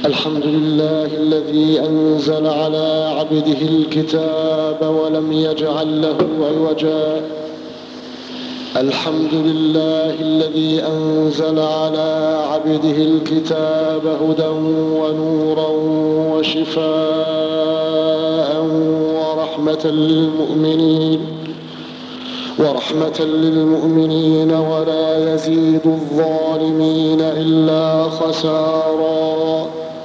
الحمد لله الذي أنزل على عبده الكتاب ولم يجعل له عوجا الحمد لله الذي أنزل على عبده الكتاب هدى ونورا وشفاء ورحمة للمؤمنين ورحمة للمؤمنين ولا يزيد الظالمين إلا خسارا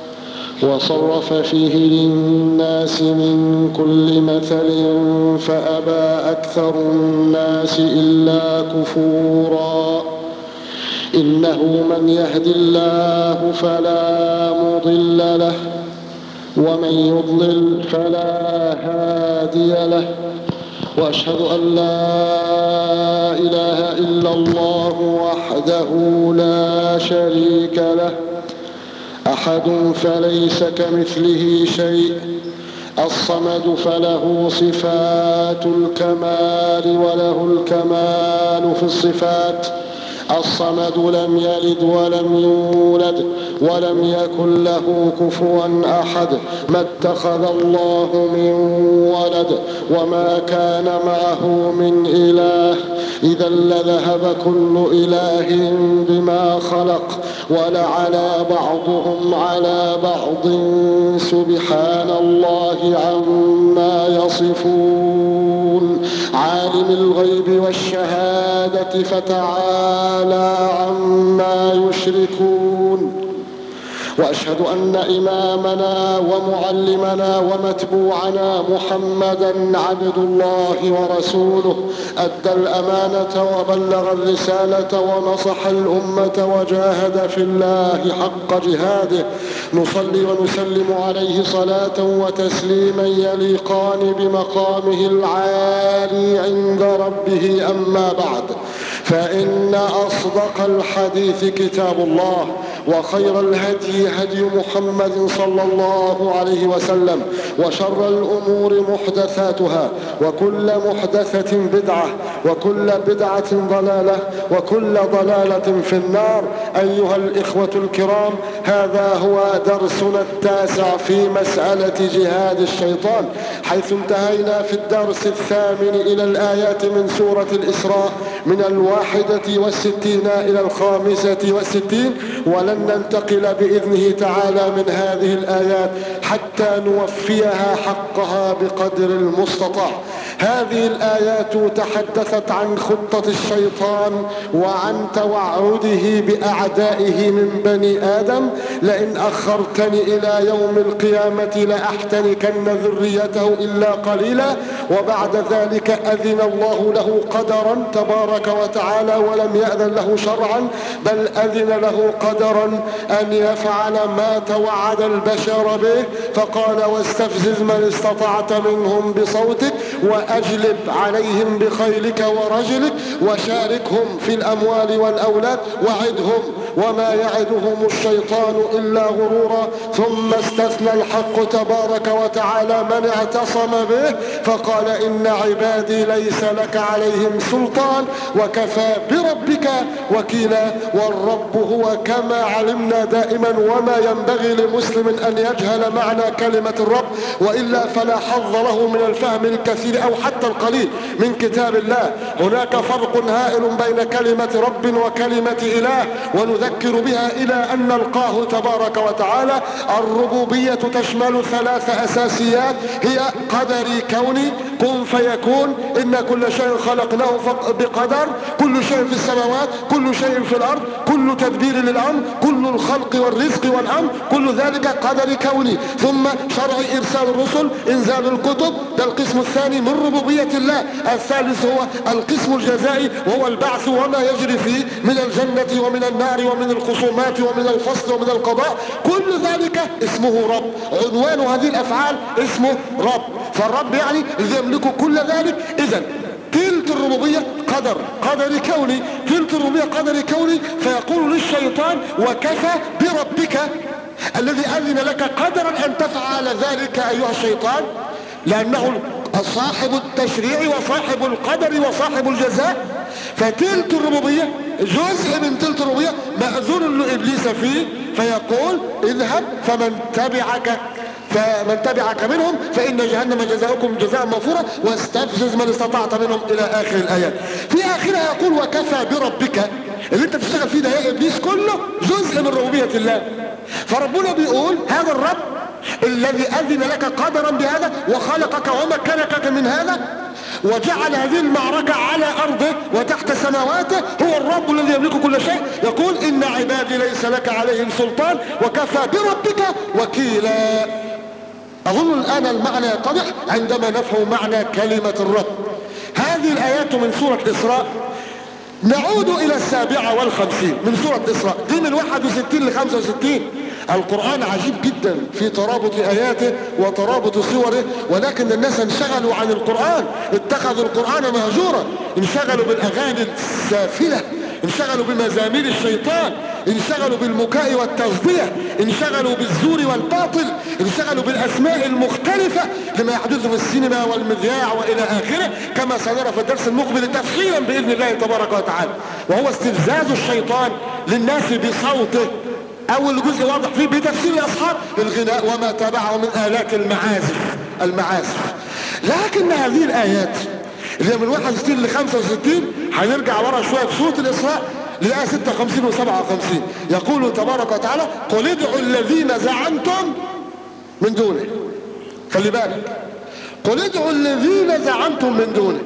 وصرف فيه للناس من كل مثل فأبى أكثر الناس إلا كفورا إنه من يهد الله فلا مضل له ومن يضلل فلا هادي له واشهد ان لا اله الا الله وحده لا شريك له احد فليس كمثله شيء الصمد فله صفات الكمال وله الكمال في الصفات الصمد لم يلد ولم يولد ولم يكن له كفوا احد ما اتخذ الله من ولد وما كان معه من اله اذا لذهب كل اله بما خلق ولعلى بعضهم على بعض سبحان الله عما يصفون عالم الغيب والشهاده فتعالى عما يشركون واشهد ان امامنا ومعلمنا ومتبوعنا محمدا عبد الله ورسوله ادى الامانه وبلغ الرساله ونصح الامه وجاهد في الله حق جهاده نصلي ونسلم عليه صلاه وتسليما يليقان بمقامه العالي عند ربه اما بعد فان اصدق الحديث كتاب الله وخير الهدي هدي محمد صلى الله عليه وسلم وشر الأمور محدثاتها وكل محدثة بدعة وكل بدعة ضلالة وكل ضلالة في النار أيها الإخوة الكرام هذا هو درسنا التاسع في مسألة جهاد الشيطان حيث انتهينا في الدرس الثامن إلى الآيات من سورة الإسراء من الواحدة والستين إلى الخامسة والستين ولن ننتقل بإذنه تعالى من هذه الآيات حتى نوفيها حقها بقدر المستطاع هذه الآيات تحدثت عن خطة الشيطان وعن توعده بأعدائه من بني آدم لئن أخرتني إلى يوم القيامة لأحتنكن ذريته إلا قليلا وبعد ذلك أذن الله له قدرا تبارك وتعالى ولم يأذن له شرعا بل أذن له قدرا أن يفعل ما توعد البشر به فقال واستفزز من استطعت منهم بصوتك وأجلب عليهم بخيلك ورجلك وشاركهم في الأموال والأولاد وعدهم وما يعدهم الشيطان إلا غرورا ثم استثنى الحق تبارك وتعالى من اعتصم به فقال إن عبادي ليس لك عليهم سلطان وكفى بربك وكيلا والرب هو كما علمنا دائما وما ينبغي لمسلم أن يجهل معنى كلمة الرب وإلا فلا حظ له من الفهم الكثير أو حتى القليل من كتاب الله هناك فرق هائل بين كلمة رب وكلمة إله ونذكر بها إلى أن نلقاه تبارك وتعالى الربوبية تشمل ثلاث أساسيات هي قدري كوني كن فيكون إن كل شيء خلقناه بقدر كل شيء في السماوات كل شيء في الأرض كل تدبير للأمر كل الخلق والرزق والأمر كل ذلك قدر كوني ثم شرع إرسال الرسل إنزال الكتب ده القسم الثاني من ربوبية الله الثالث هو القسم الجزائي وهو البعث وما يجري فيه من الجنة ومن النار ومن الخصومات ومن الفصل ومن القضاء كل ذلك اسمه رب عنوان هذه الأفعال اسمه رب فالرب يعني يملك كل ذلك إذا تلك الربوبية قدر قدر كوني تلك الربوبية قدر كوني فيقول للشيطان وكفى بربك الذي أذن لك قدرا أن تفعل ذلك أيها الشيطان لأنه صاحب التشريع وصاحب القدر وصاحب الجزاء فتلك الربوبية جزء من تلك الربوبية مأذون لإبليس فيه فيقول اذهب فمن تبعك فمن تبعك منهم فإن جهنم جزاؤكم جزاء مغفورا واستفزز من استطعت منهم إلى آخر الآيات في آخرها يقول وكفى بربك اللي انت بتشتغل فيه ده يا إبليس كله جزء من ربوبية الله فربنا بيقول هذا الرب الذي أذن لك قدرا بهذا وخلقك ومكنك من هذا وجعل هذه المعركة على أرضه وتحت سماواته هو الرب الذي يملك كل شيء يقول إن عبادي ليس لك عليهم سلطان وكفى بربك وكيلا أظن الآن المعنى يتضح عندما نفهم معنى كلمة الرب هذه الآيات من سورة الإسراء نعود إلى السابعة والخمسين من سورة الإسراء دي من 61 ل 65 القرآن عجيب جدا في ترابط آياته وترابط صوره ولكن الناس انشغلوا عن القرآن اتخذوا القرآن مهجورا انشغلوا بالأغاني السافلة انشغلوا بمزامير الشيطان انشغلوا بالمكاء والتصديع انشغلوا بالزور والباطل انشغلوا بالاسماء المختلفة لما يحدث في السينما والمذياع والى اخره كما سنرى في الدرس المقبل تفصيلا باذن الله تبارك وتعالى وهو استفزاز الشيطان للناس بصوته اول جزء واضح فيه بتفسير الاصحاب الغناء وما تبعه من الات المعازف المعازف لكن هذه الايات اللي هي من 61 ل 65 هنرجع ورا شويه في سوره الاسراء لآية 56 و 57 يقول تبارك وتعالى قل ادعوا الذين زعمتم من دونه خلي بالك قل ادعوا الذين زعمتم من دونه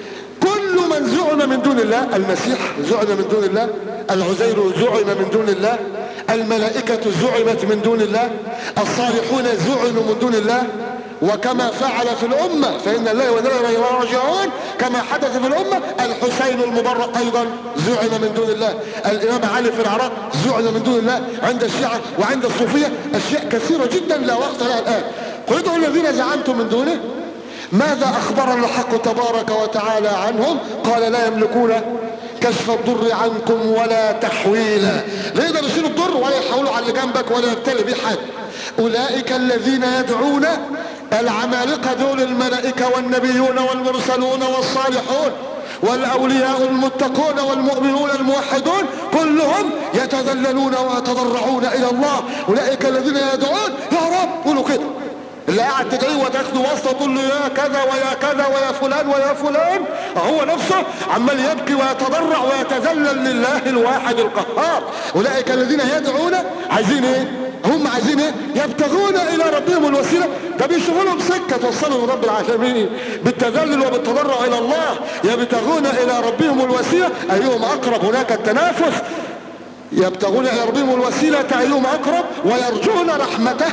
كل من زعم من دون الله المسيح زعم من دون الله العزير زعم من دون الله الملائكة زعمت من دون الله الصالحون زعموا من دون الله وكما فعل في الأمة فإن الله وإنا راجعون كما حدث في الأمة الحسين المبرأ أيضا زعم من دون الله الإمام علي في العراق زعم من دون الله عند الشيعة وعند الصوفية أشياء كثيرة جدا لا وقت لها الآن قل ادعوا الذين زعمتم من دونه ماذا أخبرنا الحق تبارك وتعالى عنهم قال لا يملكون كشف الضر عنكم ولا تحويلا لا يقدر يشيل الضر ولا يحولوا على اللي جنبك ولا يبتلي بيه حد أولئك الذين يدعون العمالقة دول الملائكة والنبيون والمرسلون والصالحون والأولياء المتقون والمؤمنون الموحدون كلهم يتذللون ويتضرعون إلى الله أولئك الذين يدعون يا رب قولوا كده اللي قاعد تدعيه وتاخده واسطه تقول له يا كذا ويا كذا ويا فلان ويا فلان هو نفسه عمال يبكي ويتضرع ويتذلل لله الواحد القهار اولئك الذين يدعون عايزين ايه هم عايزين ايه يبتغون الى ربهم الوسيله ده بيشوفوا لهم سكه توصلهم لرب العالمين بالتذلل وبالتضرع الى الله يبتغون الى ربهم الوسيله ايهم اقرب هناك التنافس يبتغون الى ربهم الوسيله ايهم اقرب ويرجون رحمته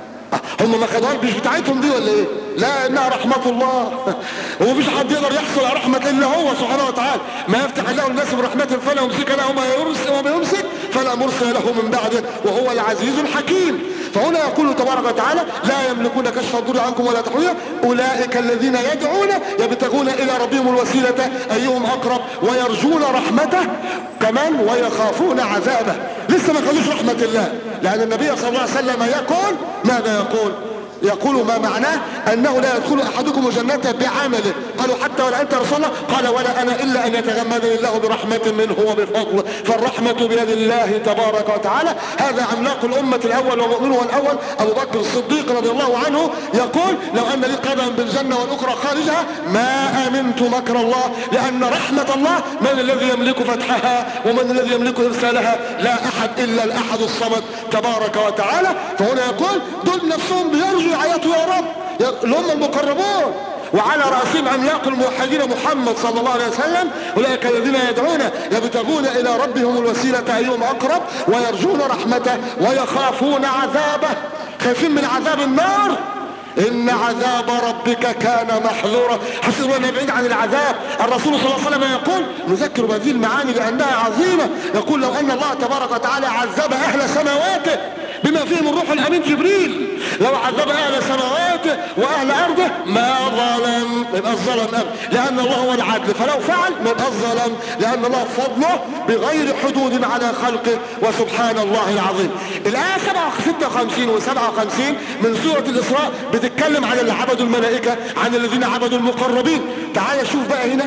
هم ما خدوهاش مش بتاعتهم دي ولا ايه لا انها رحمة الله هو مفيش حد يقدر يحصل على رحمة الا هو سبحانه وتعالى ما يفتح الله الناس برحمة فلا يمسك له وما يرسل وما يمسك فلا مرسل له من بعده وهو العزيز الحكيم فهنا يقول تبارك وتعالى لا يملكون كشف الضر عنكم ولا تحويلا اولئك الذين يدعون يبتغون الى ربهم الوسيلة ايهم اقرب ويرجون رحمته كمان ويخافون عذابه لسه ما خلوش رحمة الله لان النبي صلى الله عليه وسلم يقول ماذا يقول يقول ما معناه انه لا يدخل احدكم الجنة بعمله قالوا حتى ولا انت رسول الله قال ولا انا الا ان يتغمدني الله برحمة منه وبفضله فالرحمة بيد الله تبارك وتعالى هذا عملاق الامة الاول ومؤمنه الاول ابو بكر الصديق رضي الله عنه يقول لو ان لي قدم بالجنة والاخرى خارجها ما امنت مكر الله لان رحمة الله من الذي يملك فتحها ومن الذي يملك ارسالها لا احد الا الاحد الصمد تبارك وتعالى فهنا يقول دول نفسهم بيرجوا يعيطوا يا رب اللي هم المقربون وعلى رأسهم عملاق الموحدين محمد صلى الله عليه وسلم أولئك الذين يدعون يبتغون إلى ربهم الوسيلة أيهم أقرب ويرجون رحمته ويخافون عذابه خايفين من عذاب النار إن عذاب ربك كان محذورا حسبنا بعيد عن العذاب الرسول صلى الله عليه وسلم يقول نذكر بهذه المعاني لأنها عظيمة يقول لو أن الله تبارك وتعالى عذب أهل سماواته بما فيهم الروح الأمين جبريل لو عذب أهل سماواته وأهل أرضه ما ظلم يبقى الظلم أب لأن الله هو العدل فلو فعل ما يبقى الظلم لأن الله فضله بغير حدود على خلقه وسبحان الله العظيم الآية 56 و 57 من سورة الإسراء بتتكلم عن اللي عبدوا الملائكة عن الذين عبدوا المقربين تعال شوف بقى هنا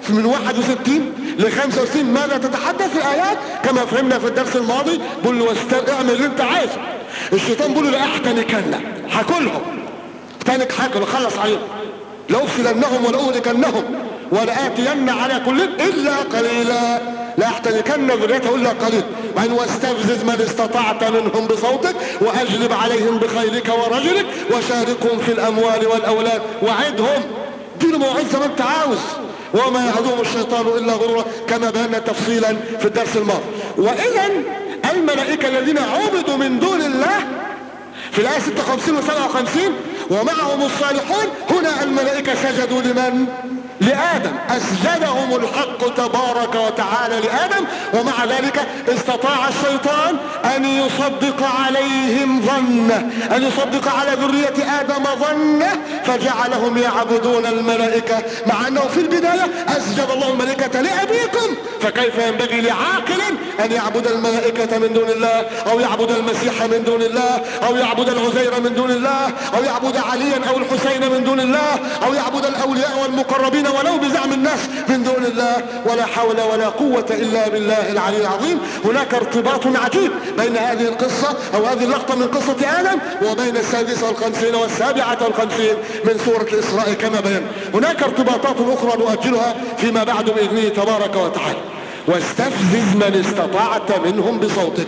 من 61 ل 65 ماذا تتحدث الآيات كما فهمنا في الدرس الماضي بقول له اعمل اللي انت عايزه الشيطان بيقول له لاحتنكن هاكلهم احتنك هاكل خلص عليهم لأفسدنهم ولأهلكنهم ولآتين على كل إلا قليلا لا احتنكن ذريته إلا قليل وأن واستفزز من استطعت منهم بصوتك وأجلب عليهم بخيلك ورجلك وشاركهم في الأموال والأولاد وعدهم دين موعظة ما انت عاوز وما يعدوهم الشيطان إلا غرورا كما بينا تفصيلا في الدرس الماضي وإذا الملائكة الذين عبدوا من دون الله في الآية 56 و 57 ومعهم الصالحون هنا الملائكة سجدوا لمن؟ لآدم أسجدهم الحق تبارك وتعالى لآدم ومع ذلك استطاع الشيطان أن يصدق عليهم ظنه أن يصدق على ذرية آدم ظنه فجعلهم يعبدون الملائكة مع أنه في البداية أسجد الله الملائكة لأبيكم فكيف ينبغي لعاقل أن يعبد الملائكة من دون الله أو يعبد المسيح من دون الله أو يعبد العزير من دون الله أو يعبد عليا أو الحسين من دون الله أو يعبد الأولياء والمقربين ولو بزعم الناس من دون الله ولا حول ولا قوة إلا بالله العلي العظيم هناك ارتباط عجيب بين هذه القصة أو هذه اللقطة من قصة آدم وبين السادسة والخمسين والسابعة والخمسين من سورة الإسراء كما بين هناك ارتباطات أخرى نؤجلها فيما بعد بإذنه تبارك وتعالى واستفزز من استطعت منهم بصوتك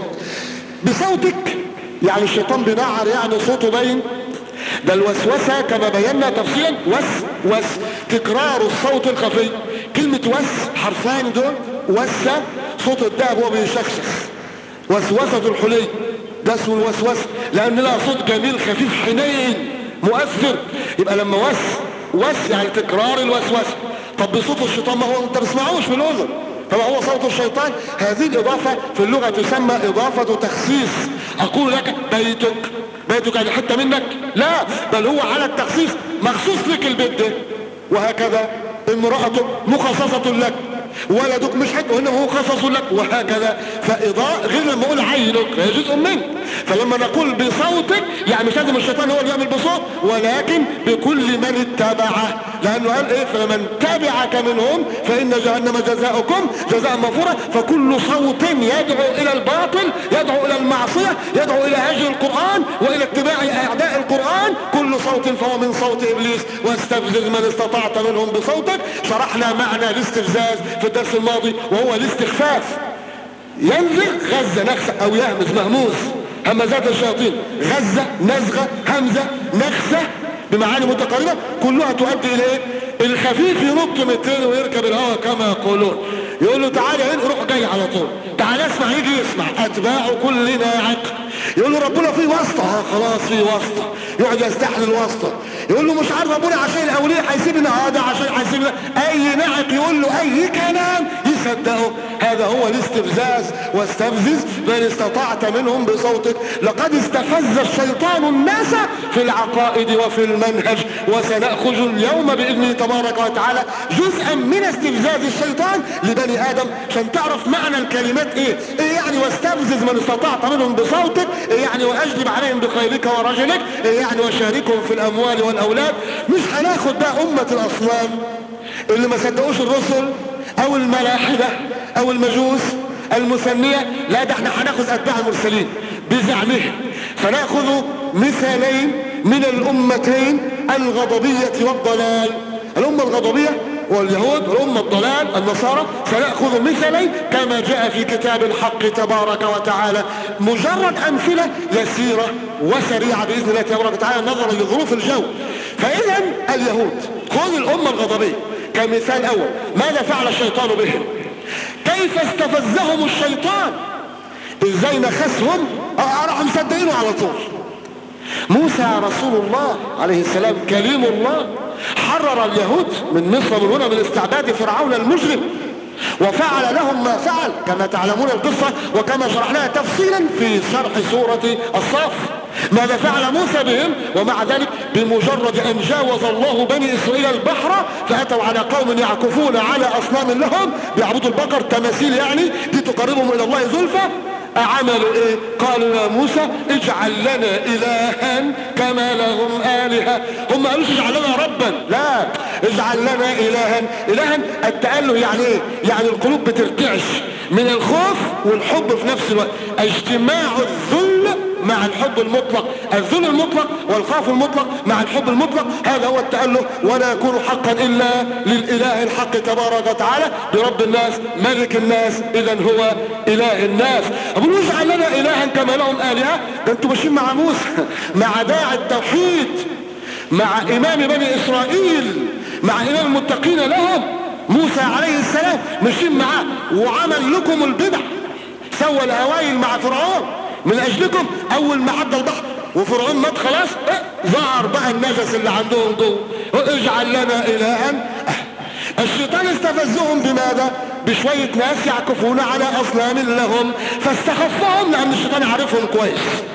بصوتك يعني الشيطان بنعر يعني صوته باين ده الوسوسة كما بينا تفصيلا وس وس تكرار الصوت الخفي كلمة وس حرفان دول وسة صوت الدهب وهو بيشخشخ وسوسة الحلي ده اسمه الوسوسة لأن لها صوت جميل خفيف حنين مؤثر يبقى لما وس وس يعني تكرار الوسوسة طب بصوت الشيطان ما هو انت بتسمعوش من الأذن فما هو صوت الشيطان هذه الإضافة في اللغة تسمى إضافة تخصيص أقول لك بيتك بيتك يعني حتة منك لا بل هو على التخصيص مخصوص لك البيت ده وهكذا امرأتك مخصصة لك ولدك مش حتى وانما هو خصص لك وهكذا فإضاء غير لما اقول عينك فهي جزء منك فلما نقول بصوتك يعني مش لازم الشيطان هو اللي يعمل بصوت ولكن بكل من اتبعه لانه قال ايه فمن تبعك منهم فان جهنم جزاؤكم جزاء مغفورة فكل صوت يدعو الى الباطل يدعو الى المعصية يدعو الى هجر القرآن والى اتباع اعداء القرآن كل صوت فهو من صوت ابليس واستفزز من استطعت منهم بصوتك شرحنا معنى الاستفزاز في الدرس الماضي وهو الاستخفاف ينزغ غزة نخسة او يهمز مهموس همزات الشياطين غزة نزغة همزة نخسة بمعاني متقاربة كلها تؤدي الى ايه الخفيف ينط من التاني ويركب الهواء كما يقولون يقول له تعالى هنا روح جاي على طول تعالى اسمع يجي يسمع اتباع كل ناعق يقول له ربنا في واسطة ها خلاص في واسطة يقعد يستحل الواسطة يقول له مش عارف ربنا عشان الاولياء هيسيبنا اه ده عشان هيسيبنا اي ناعق يقول له اي كلام يصدقه هذا هو الاستفزاز واستفزز من استطعت منهم بصوتك لقد استفز الشيطان الناس في العقائد وفي المنهج وسنأخذ اليوم بإذنه تبارك وتعالى جزءا من استفزاز الشيطان لبني آدم عشان تعرف معنى الكلمات ايه ايه يعني واستفزز من استطعت منهم بصوتك ايه يعني واجلب عليهم بخيلك ورجلك ايه يعني وشاركهم في الاموال والاولاد مش هناخد بقى امة الاصنام اللي ما صدقوش الرسل او الملاحدة او المجوس المثنية لا ده احنا هناخذ اتباع المرسلين بزعمهم فناخذ مثالين من الامتين الغضبية والضلال الامة الغضبية واليهود الأمة الضلال النصارى سنأخذ مثلين كما جاء في كتاب الحق تبارك وتعالى مجرد أمثلة يسيرة وسريعة بإذن الله تبارك وتعالى نظرا لظروف الجو فإذا اليهود خذ الأمة الغضبية كمثال أول ماذا فعل الشيطان بهم كيف استفزهم الشيطان ازاي نخسهم راحوا مصدقينه على طول موسى رسول الله عليه السلام كريم الله حرر اليهود من مصر من هنا من استعباد فرعون المجرم وفعل لهم ما فعل كما تعلمون القصة وكما شرحناها تفصيلا في شرح سورة الصاف ماذا فعل موسى بهم ومع ذلك بمجرد ان جاوز الله بني اسرائيل البحر فاتوا على قوم يعكفون على اصنام لهم بيعبدوا البقر تماثيل يعني دي تقربهم الى الله زلفى عملوا ايه قالوا يا موسى اجعل لنا الها كما لهم الهة هم قالوش اجعل لنا ربا لا اجعل لنا الها الها التأله يعني ايه يعني القلوب بترتعش من الخوف والحب في نفس الوقت اجتماع الذل مع الحب المطلق الذل المطلق والخوف المطلق مع الحب المطلق هذا هو التأله ولا يكون حقا إلا للإله الحق تبارك وتعالى برب الناس ملك الناس إذا هو إله الناس أقول اجعل لنا إلها كما لهم آلهة ده انتوا ماشيين مع موسى مع داعي التوحيد مع إمام بني إسرائيل مع إمام المتقين لهم موسى عليه السلام ماشيين معاه وعمل لكم البدع سوى الهوايل مع فرعون من اجلكم اول ما عدى البحر وفرعون مات خلاص اه ظهر بقى النجس اللي عندهم جوه اجعل لنا الها اه الشيطان استفزهم بماذا بشوية ناس يعكفون على اصنام لهم فاستخفهم لان الشيطان عارفهم كويس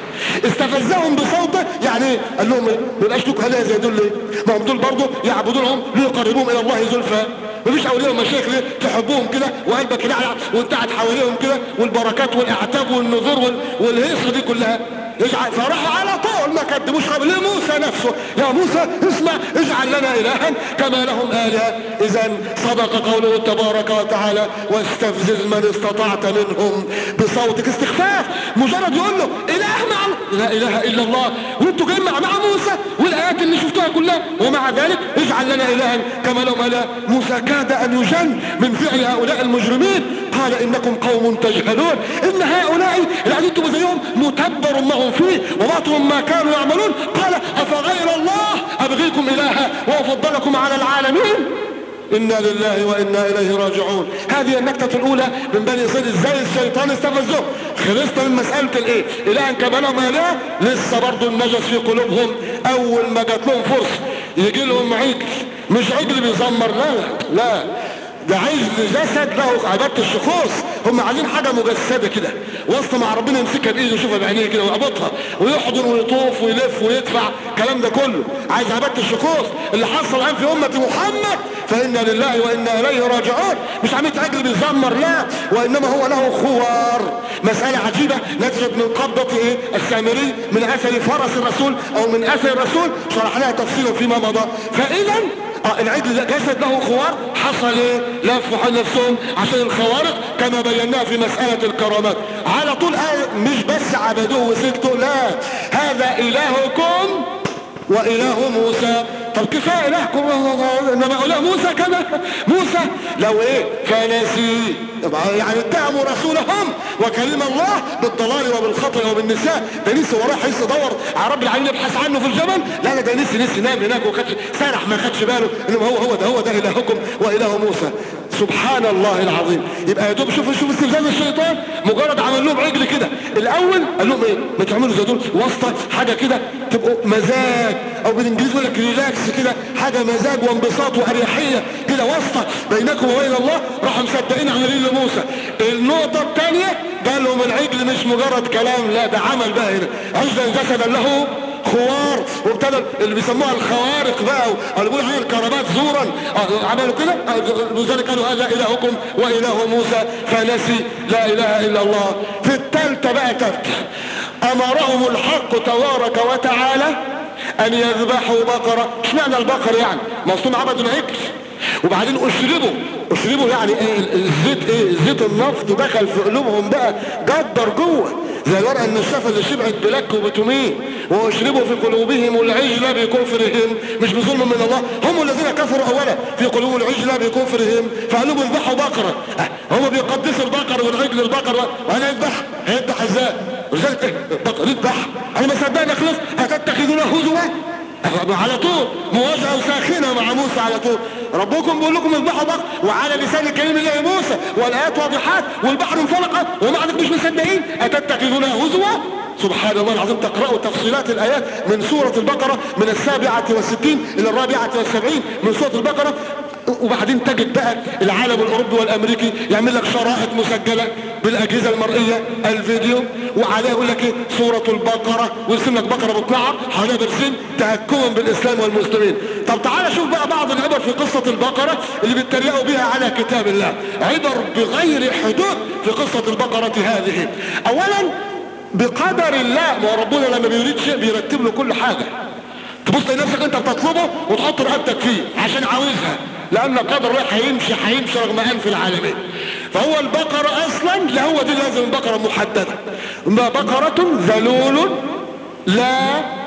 استفزهم بصوته يعني قال لهم دول اشتك عليها زي دول ليه ما هم دول برضه يعبدونهم ليقربوهم الى الله زلفى مفيش اولياء ومشايخ ليه تحبهم كده وقلبك يلعلع وانت قاعد حواليهم كده والبركات والاعتاب والنذور وال... والهيصه دي كلها اجعل فراحوا على طول ما كدبوش قبل لموسى نفسه يا موسى اسمع اجعل لنا الها كما لهم الهه اذا صدق قوله تبارك وتعالى واستفزز من استطعت منهم بصوتك استخفاف مجرد يقول له اله مع لا اله الا الله وانتوا جايين مع مع موسى والايات اللي شفتوها كلها ومع ذلك اجعل لنا الها كما لهم اله موسى كاد ان يجن من فعل هؤلاء المجرمين قال انكم قوم تجهلون ان هؤلاء اللي انتم زيهم متبر ما هم فيه وباطل ما كانوا يعملون قال افغير الله ابغيكم الها وافضلكم على العالمين انا لله وانا اليه راجعون هذه النكته الاولى من بني اسرائيل ازاي الشيطان استفزهم خلصنا من مساله الايه الها كما لهم اله لسه برضه النجس في قلوبهم اول ما جات لهم فرصه يجي لهم عجل مش عجل بيزمر لا لا لا ده عجل جسد له عبادة الشخوص هم عايزين حاجة مجسدة كده واسطة مع ربنا يمسكها بايده يشوفها بعينيه كده ويقبضها ويحضن ويطوف ويلف ويدفع الكلام ده كله عايز عبادة الشخوص اللي حصل الان في امة محمد فانا لله وانا اليه راجعون مش عملية عجل بيزمر لا وانما هو له خوار مسألة عجيبة نتجت من قبضة ايه السامري من اثر فرس الرسول او من اثر الرسول شرحناها تفصيلا فيما مضى فاذا اه العجل ده جسد له خوار حصل ايه لفوا حول نفسهم عشان الخوارق كما بيناها في مسألة الكرامات على طول آه مش بس عبدوه وسكتوا لا هذا الهكم واله موسى طب كفايه الهكم انما اله موسى كما موسى لو ايه فنسي يعني اتهموا رسولهم وكلم الله بالضلال وبالخطا وبالنساء ده نسي وراه حس يدور على رب العالمين يبحث عنه في الجبل لا لا ده نسي نسي نام هناك وخدش سرح ما خدش باله انما هو هو ده هو ده الهكم واله موسى سبحان الله العظيم يبقى يا دوب شوف شوف استفزاز الشيطان مجرد عمل لهم عجل كده الاول قال لهم ايه ما تعملوا زي دول واسطه حاجه كده تبقوا مزاج او بالانجليزي يقول لك ريلاكس كده حاجه مزاج وانبساط واريحيه كده واسطه بينكم وبين الله راحوا مصدقين عملين لموسى النقطه الثانيه قال لهم العجل مش مجرد كلام لا ده عمل بقى هنا عجلا جسدا له خوار وابتدى اللي بيسموها الخوارق بقى اللي بيقولوا عليها الكرامات زورا عملوا كده لذلك قالوا هذا الهكم واله موسى فنسي لا اله الا الله في الثالثه بقى ثالثه امرهم الحق تبارك وتعالى ان يذبحوا بقره اشمعنى البقر يعني مصوم عبدوا العجل وبعدين اشربوا اشربوا يعني ايه الزيت ايه زيت النفط دخل في قلوبهم بقى جدر جوه زي الورقه النشافه اللي شبعت بلك وبتمين واشربوا في قلوبهم العجل بكفرهم مش بظلم من الله هم الذين كفروا اولا في قلوبهم العجل بكفرهم فقالوا اذبحوا بقره هم بيقدسوا البقر والعجل البقر وانا يذبح هيذبح ازاي ولذلك ايه البقر يذبح انا ما صدقنا خلص هتتخذونه هزوا على طول مواجهه وساخنه مع موسى على طول ربكم بيقول لكم اذبحوا بقر وعلى لسان الكريم الله موسى والايات واضحات والبحر انفلق ومع ذلك مش مصدقين اتتخذونها هزوا سبحان الله العظيم تقرأوا تفصيلات الآيات من سورة البقرة من السابعة والستين إلى الرابعة والسبعين من سورة البقرة وبعدين تجد بقى العالم الاوروبي والامريكي يعمل لك شرائط مسجله بالاجهزه المرئيه الفيديو وعليه يقول لك ايه سوره البقره ويرسم لك بقره بتنعر حواليها برسم تهكما بالاسلام والمسلمين طب تعالى شوف بقى بعض العبر في قصه البقره اللي بيتريقوا بها على كتاب الله عبر بغير حدود في قصه البقره هذه اولا بقدر الله ما ربنا لما بيريد شيء بيرتب له كل حاجه تبص لنفسك انت بتطلبه وتحط رقبتك فيه عشان عاوزها لان قدر الله هيمشي هيمشي رغم انف العالمين فهو البقرة اصلا لا هو دي لازم بقرة محددة ما بقرة ذلول لا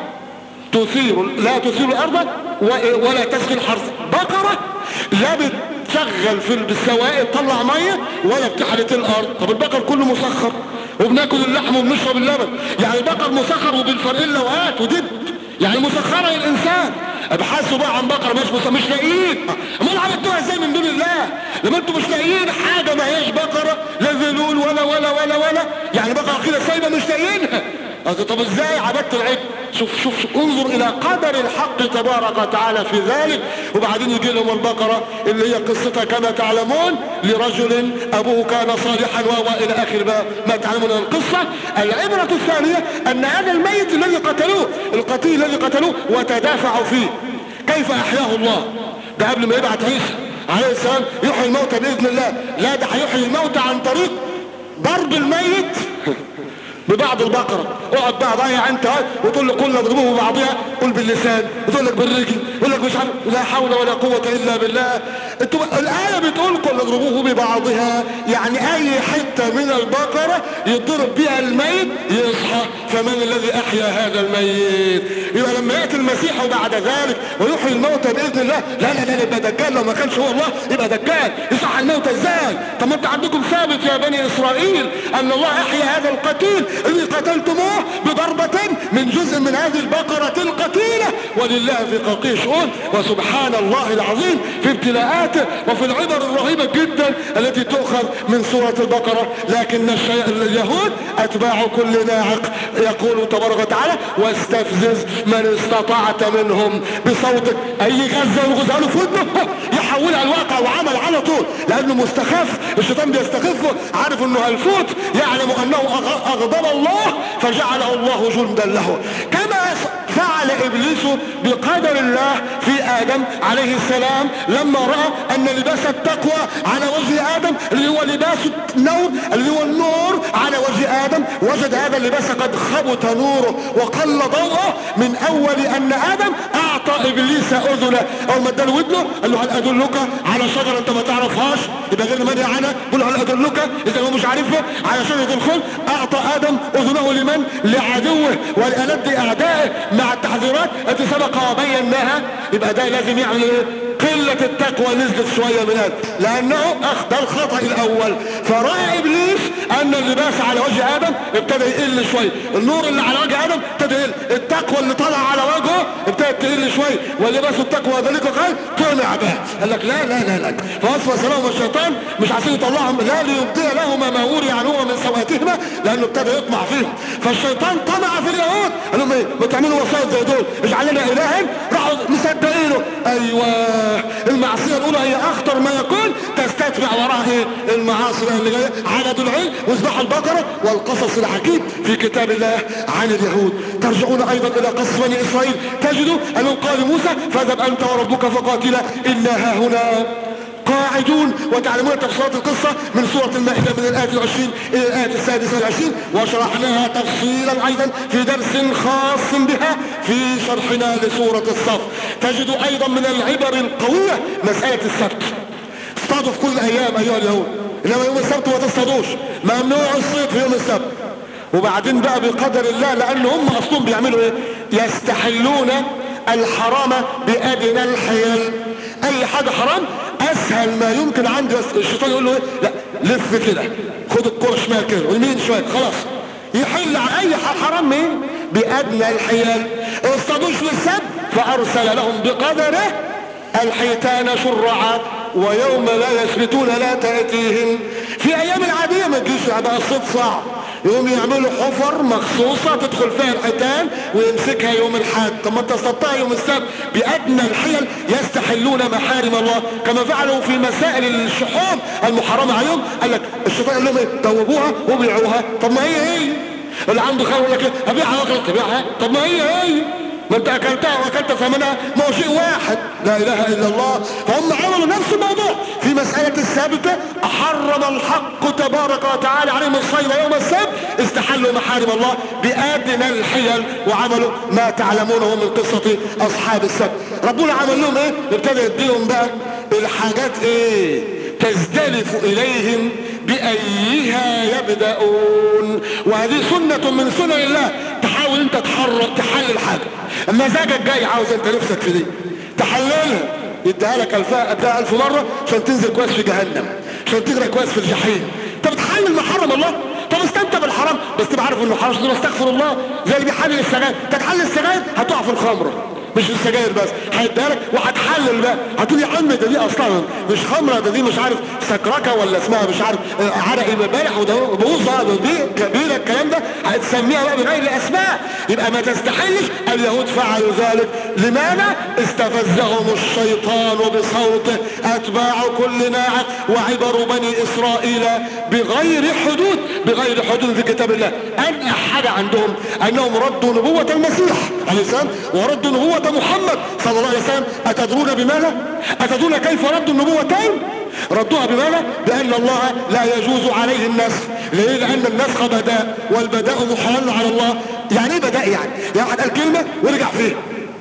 تثير لا تثير الارض ولا تسقي الحرث بقرة لا بتشغل في السوائل تطلع مية ولا بتحرث الارض طب البقر كله مسخر وبناكل اللحم وبنشرب اللبن يعني البقر مسخر وبنفرق لوهات ودب يعني مسخرة للإنسان ابحثوا بقى عن بقرة مش مسخرة مش لاقيين امال عملتوها ازاي من دون الله لما انتوا مش لاقيين حاجة ما هيش بقرة لا ذلول ولا ولا ولا ولا يعني بقرة كده سايبة مش لاقيينها طب ازاي عبدت العجل شوف شوف انظر الى قدر الحق تبارك وتعالى في ذلك وبعدين يجي لهم البقرة اللي هي قصتها كما تعلمون لرجل ابوه كان صالحا والى اخر ما, ما تعلمون القصة العبرة الثانية ان هذا الميت الذي قتلوه القتيل الذي قتلوه وتدافعوا فيه كيف احياه الله ده قبل ما يبعت عيسى عليه السلام يحيي الموتى باذن الله لا ده هيحيي الموتى عن طريق ضرب الميت ببعض البقرة اقعد بقى ضيع انت وتقول له كل اضربوه ببعضها قول باللسان وتقول لك بالرجل يقول لك مش عارف لا حول ولا قوة الا بالله انتوا الآية بتقول كل اضربوه ببعضها يعني اي حتة من البقرة يضرب بها الميت يصحى فمن الذي احيا هذا الميت يبقى لما يأتي المسيح وبعد ذلك ويحيي الموتى بإذن الله لا لا لا يبقى دجال لو ما كانش هو الله يبقى دجال يصحى الموتى ازاي طب ما انت عندكم ثابت يا بني اسرائيل ان الله احيا هذا القتيل اللي قتلتموه بضربة من جزء من هذه البقرة القتيلة ولله في خلقه شؤون وسبحان الله العظيم في ابتلاءاته وفي العبر الرهيبة جدا التي تؤخذ من سورة البقرة لكن الشيء اليهود اتباع كل ناعق يقول تبارك وتعالى واستفزز من استطعت منهم بصوتك اي غزة وغزاله في ودنه يحولها الواقع وعمل على طول لانه مستخف الشيطان بيستخفه عارف انه هيفوت يعلم انه اغضب الله فجعله الله جندا له كما فعل ابليس بقدر الله في ادم عليه السلام لما راى ان لباس التقوى على وجه ادم اللي هو لباس النور اللي هو النور على وجه ادم وجد هذا اللباس قد خبط نوره وقل ضوءه من اول ان ادم اعطى ابليس اذنه اول ما اداله ودنه قال له هل ادلك على شجره انت ما تعرفهاش يبقى غير من عنها قول هل ادلك اذا هو مش عارفها على شجره الخلد اعطى ادم اذنه لمن لعدوه ولالد اعدائه مع التحذيرات التي سبق وبيناها يبقى ده لازم يعمل ايه قلة التقوى نزلت شوية من هذا لانه اخذ الخطأ الاول فرأى ابليس ان اللباس على وجه ادم ابتدى يقل شوية النور اللي على وجه ادم ابتدى يقل التقوى اللي طلع على وجهه ابتدت تقل شوية ولباس التقوى ذلك قال طلع بقى قال لك لا لا لا لا فوسوس لهم الشيطان مش عايزين يطلعهم لا ليبدي لهما ما وري عنهما من سواتهما لانه ابتدى يطمع فيهم فالشيطان طمع في اليهود قال لهم ايه ما تعملوا وسائط زي دول اجعل لنا الها راحوا مصدقينه ايوه المعصيه الاولى هي اخطر ما يكون تستتبع وراها ايه المعاصي اللي جايه عدد العلم واصبح البقره والقصص العجيب في كتاب الله عن اليهود ترجعون ايضا الى قصص بني اسرائيل تجدوا انهم قال موسى فاذهب انت وربك فقاتلا انا ها هنا قاعدون وتعلمون تفصيلات القصة من سورة المائدة من الآية العشرين إلى الآية السادسة والعشرين وشرحناها تفصيلا أيضا في درس خاص بها في شرحنا لسورة الصف تجد أيضا من العبر القوية مسألة السبت اصطادوا في كل أيام أيها اليهود إنما يوم السبت ما تصطادوش ممنوع الصيد في يوم السبت وبعدين بقى بقدر الله لأن هم أصلهم بيعملوا إيه يستحلون الحرام بأدنى الحيل أي حاجة حرام اسهل ما يمكن عندي الشيطان يقول له ايه لا لف كده خد الكرة شمال كده واليمين شوية خلاص يحل على اي حرام مين بادنى الحيال اصطادوش للسب فارسل لهم بقدره الحيتان شرعا ويوم لا يثبتون لا تأتيهم في ايام العادية ما تجيش بقى الصيد صعب يقوم يعملوا حفر مخصوصة تدخل فيها الحيتان ويمسكها يوم الحد طب ما انت صدتها يوم السبت بأدنى الحيل يستحلون محارم الله كما فعلوا في مسائل الشحوم المحرمة عليهم قال لك الشيطان قال لهم ايه توبوها وبيعوها طب ما هي هي اللي عنده خير يقول لك ابيعها واكلك تبيعها طب ما هي هي ما انت اكلتها واكلت ثمنها ما هو شيء واحد لا اله الا الله فهم عملوا نفس الموضوع في مسألة الثابتة احرم الحق تبارك وتعالى عليهم الصيد يوم السبت استحلوا محارم الله بادنى الحيل وعملوا ما تعلمونه من قصة اصحاب السبت ربنا عمل لهم ايه ابتدى يديهم بقى الحاجات ايه تزدلف اليهم بايها يبدأون وهذه سنة من سنن الله تحاول انت تحرك تحلل حاجة مزاجك جاي عاوز انت نفسك في دي تحللها يديها لك الفاء اديها الف مرة عشان تنزل كويس في جهنم عشان تغرق كويس في الجحيم انت بتحلل ما حرم الله طب استمتع بالحرام بس تبقى عارف انه حرام تقول استغفر الله زي اللي بيحلل السجاير تتحلل السجاير هتقع في الخمره مش في السجاير بس هيديها لك وهتحلل بقى هتقول يا عم ده دي اصلا مش خمره ده دي مش عارف سكركه ولا اسمها مش عارف عرق امبارح وده بوظ بقى دي كبيره الكلام ده هتسميها بقى بغير اسماء يبقى ما تستحلش اليهود فعلوا ذلك لماذا استفزهم الشيطان بصوته اتباع كل ناعق وعبر بني اسرائيل بغير حدود بغير حدود في كتاب الله انقح حاجه عندهم انهم ردوا نبوه المسيح عليه السلام وردوا نبوه محمد صلى الله عليه وسلم اتدرون بماذا اتدرون كيف ردوا النبوتين ردوها بماذا بان الله لا يجوز عليه النسخ ليه لان النسخ بداء والبداء محال على الله يعني ايه بداء يعني يعني واحد قال كلمه ورجع فيها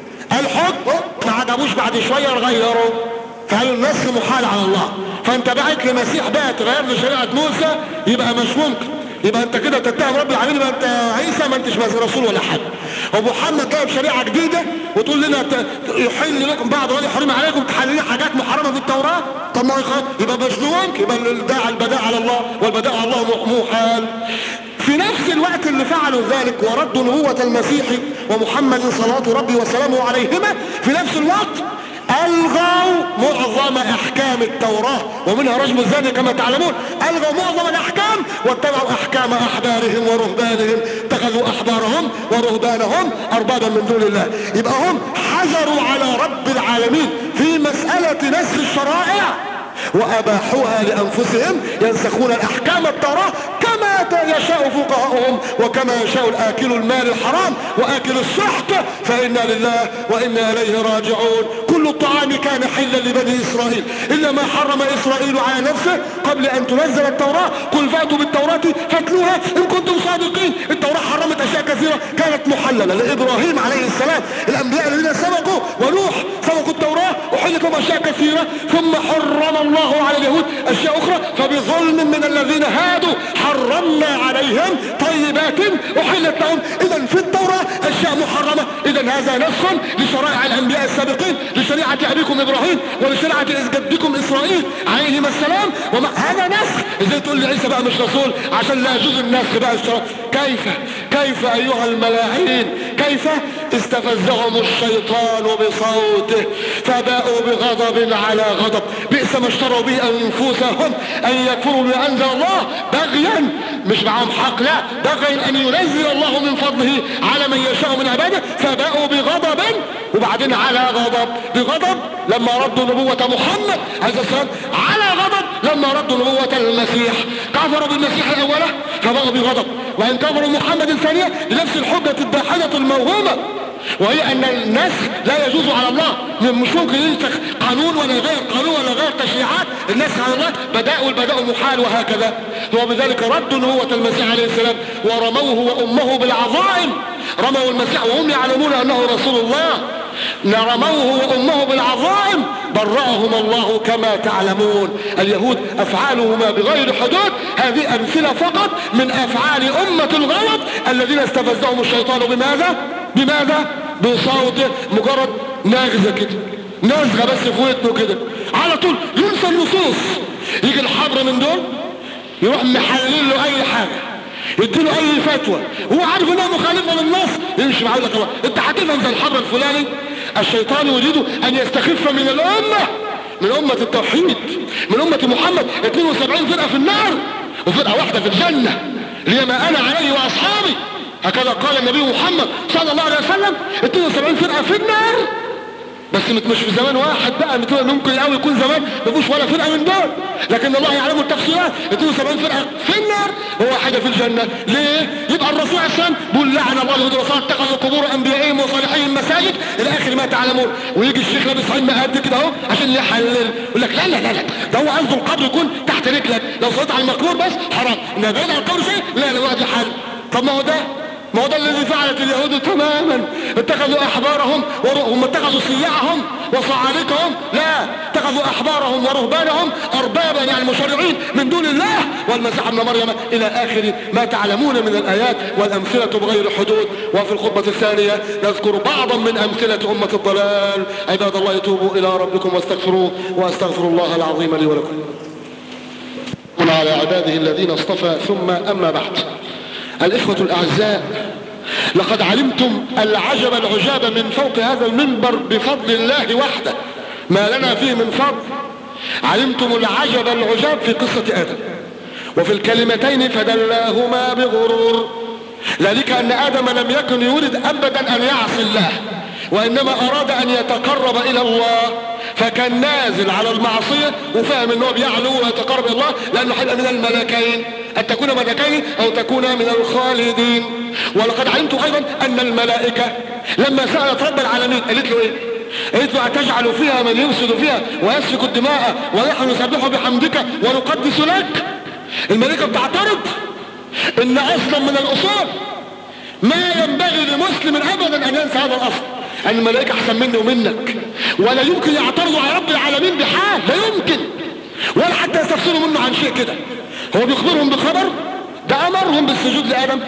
الحكم ما عجبوش بعد شويه غيره فقالوا النسخ محال على الله فانت بعت لمسيح بقى تغير له شريعه موسى يبقى مش ممكن يبقى انت كده تتهم رب العالمين يبقى انت عيسى ما انتش رسول ولا حد ومحمد جايب شريعه جديده وتقول لنا يحل لكم بعض ولا يحرم عليكم تحللين حاجات محرمه في التوراه طب ما يبقى مجنون يبقى الداع البداء على الله والبداء على الله محال في نفس الوقت اللي فعلوا ذلك وردوا نبوة المسيح ومحمد صلوات ربي وسلامه عليهما في نفس الوقت الغوا معظم احكام التوراة ومنها رجم الزاني كما تعلمون الغوا معظم الاحكام واتبعوا احكام احبارهم ورهبانهم اتخذوا احبارهم ورهبانهم اربابا من دون الله يبقى هم حذروا على رب العالمين في مسألة نسخ الشرائع واباحوها لانفسهم ينسخون الاحكام التوراة كما يشاء فقهاؤهم وكما يشاء الاكل المال الحرام واكل السحت فانا لله وانا اليه راجعون كل الطعام كان حلا لبني اسرائيل الا ما حرم اسرائيل على نفسه قبل ان تنزل التوراة قل فاتوا بالتوراة فاتلوها ان كنتم صادقين التوراة حرمت اشياء كثيرة كانت محللة لابراهيم عليه السلام الانبياء الذين سبقوا ونوح سبقوا التوراة وحلت لهم اشياء كثيرة ثم حرم الله على اليهود اشياء اخرى فبظلم من الذين هادوا حرمنا عليهم طيبات احلت لهم اذا في التوراة اشياء محرمة اذا هذا نسخ لشرائع الانبياء السابقين لشريعة ابيكم ابراهيم ولشريعة جدكم اسرائيل عليهم السلام وما هذا نسخ ازاي تقول لي عيسى بقى مش رسول عشان لا يجوز النسخ بقى الشرع كيف كيف ايها الملاعين كيف استفزهم الشيطان بصوته فباءوا بغضب على غضب بئس ما اشتروا به انفسهم ان يكفروا بما انزل الله بغيا مش معاهم حق لا بغيا ان ينزل الله من فضله على من يشاء من عباده فباءوا بغضب وبعدين على غضب بغضب لما ردوا نبوة محمد عليه السلام على غضب لما ردوا نبوة المسيح كفروا بالمسيح الأولى فبغوا بغضب وإن كفروا محمد الثانية لنفس الحجة الداحدة الموهومة وهي ان النسخ لا يجوز على الله مش ممكن ينسخ قانون ولا غير قانون ولا غير تشريعات النسخ على الله بداء والبداء محال وهكذا وبذلك ردوا نبوة المسيح عليه السلام ورموه وامه بالعظائم رموا المسيح وهم يعلمون انه رسول الله رموه وامه بالعظائم برأهم الله كما تعلمون اليهود افعالهما بغير حدود هذه امثلة فقط من افعال امة الغلط الذين استفزهم الشيطان بماذا بماذا بصوته مجرد ناغزة كده نازغة بس في ودنه كده على طول ينسى النصوص يجي الحبر من دول يروح محلل له اي حاجة يديله اي فتوى هو عارف انها مخالفة للنص يمشي معاه لك انت هتفهم زي الحبر الفلاني الشيطان يريد ان يستخف من الامة من امة التوحيد من امة محمد 72 فرقة في النار وفرقة واحدة في الجنة لي ما انا عليه واصحابي هكذا قال النبي محمد صلى الله عليه وسلم 72 فرقه في النار بس مش في زمان واحد بقى مثل ممكن قوي يكون زمان ما فيش ولا فرقه من دول لكن الله يعلم التفصيلات 72 فرقه في النار وواحده في الجنه ليه يبقى الرسول عليه السلام بيقول لعن الله اليهود والنصارى اتخذوا قبور انبيائهم وصالحين مساجد الى اخر ما تعلمون ويجي الشيخ لابس عين قد كده اهو عشان يحلل يقول لك لا لا لا لا ده هو قصده القبر يكون تحت رجلك لو صليت على المقبور بس حرام انما بعيد عن القبر شيء لا لا يقعد يحل طب ما هو ده ما هو ده الذي فعلت اليهود تماما اتخذوا احبارهم هم اتخذوا صياعهم وصعالقهم لا اتخذوا احبارهم ورهبانهم اربابا يعني مشرعين من دون الله والمسيح ابن مريم الى اخر ما تعلمون من الايات والامثله بغير حدود وفي الخطبه الثانيه نذكر بعضا من امثله امه الضلال عباد الله توبوا الى ربكم واستغفروه واستغفر الله العظيم لي ولكم على عباده الذين اصطفى ثم اما بعد الإخوة الأعزاء لقد علمتم العجب العجاب من فوق هذا المنبر بفضل الله وحده ما لنا فيه من فضل علمتم العجب العجاب في قصة آدم وفي الكلمتين فدلاهما بغرور ذلك أن آدم لم يكن يريد أبدا أن يعصي الله وإنما أراد أن يتقرب إلى الله فكان نازل على المعصية وفهم أنه بيعلو ويتقرب إلى الله لأنه هيبقى من الملكين أن تكون ملكين أو تكون من الخالدين ولقد علمت أيضا أن الملائكة لما سألت رب العالمين قالت له إيه قالت له أتجعل فيها من يفسد فيها ويسفك الدماء ونحن نسبح بحمدك ونقدس لك الملائكة بتعترض إن أصلا من الأصول ما ينبغي لمسلم أبدا أن ينسى هذا الأصل أن الملائكة أحسن مني ومنك ولا يمكن يعترضوا على رب العالمين بحال لا يمكن ولا حتى يستفسروا منه عن شيء كده هو بيخبرهم بخبر ده امرهم بالسجود لادم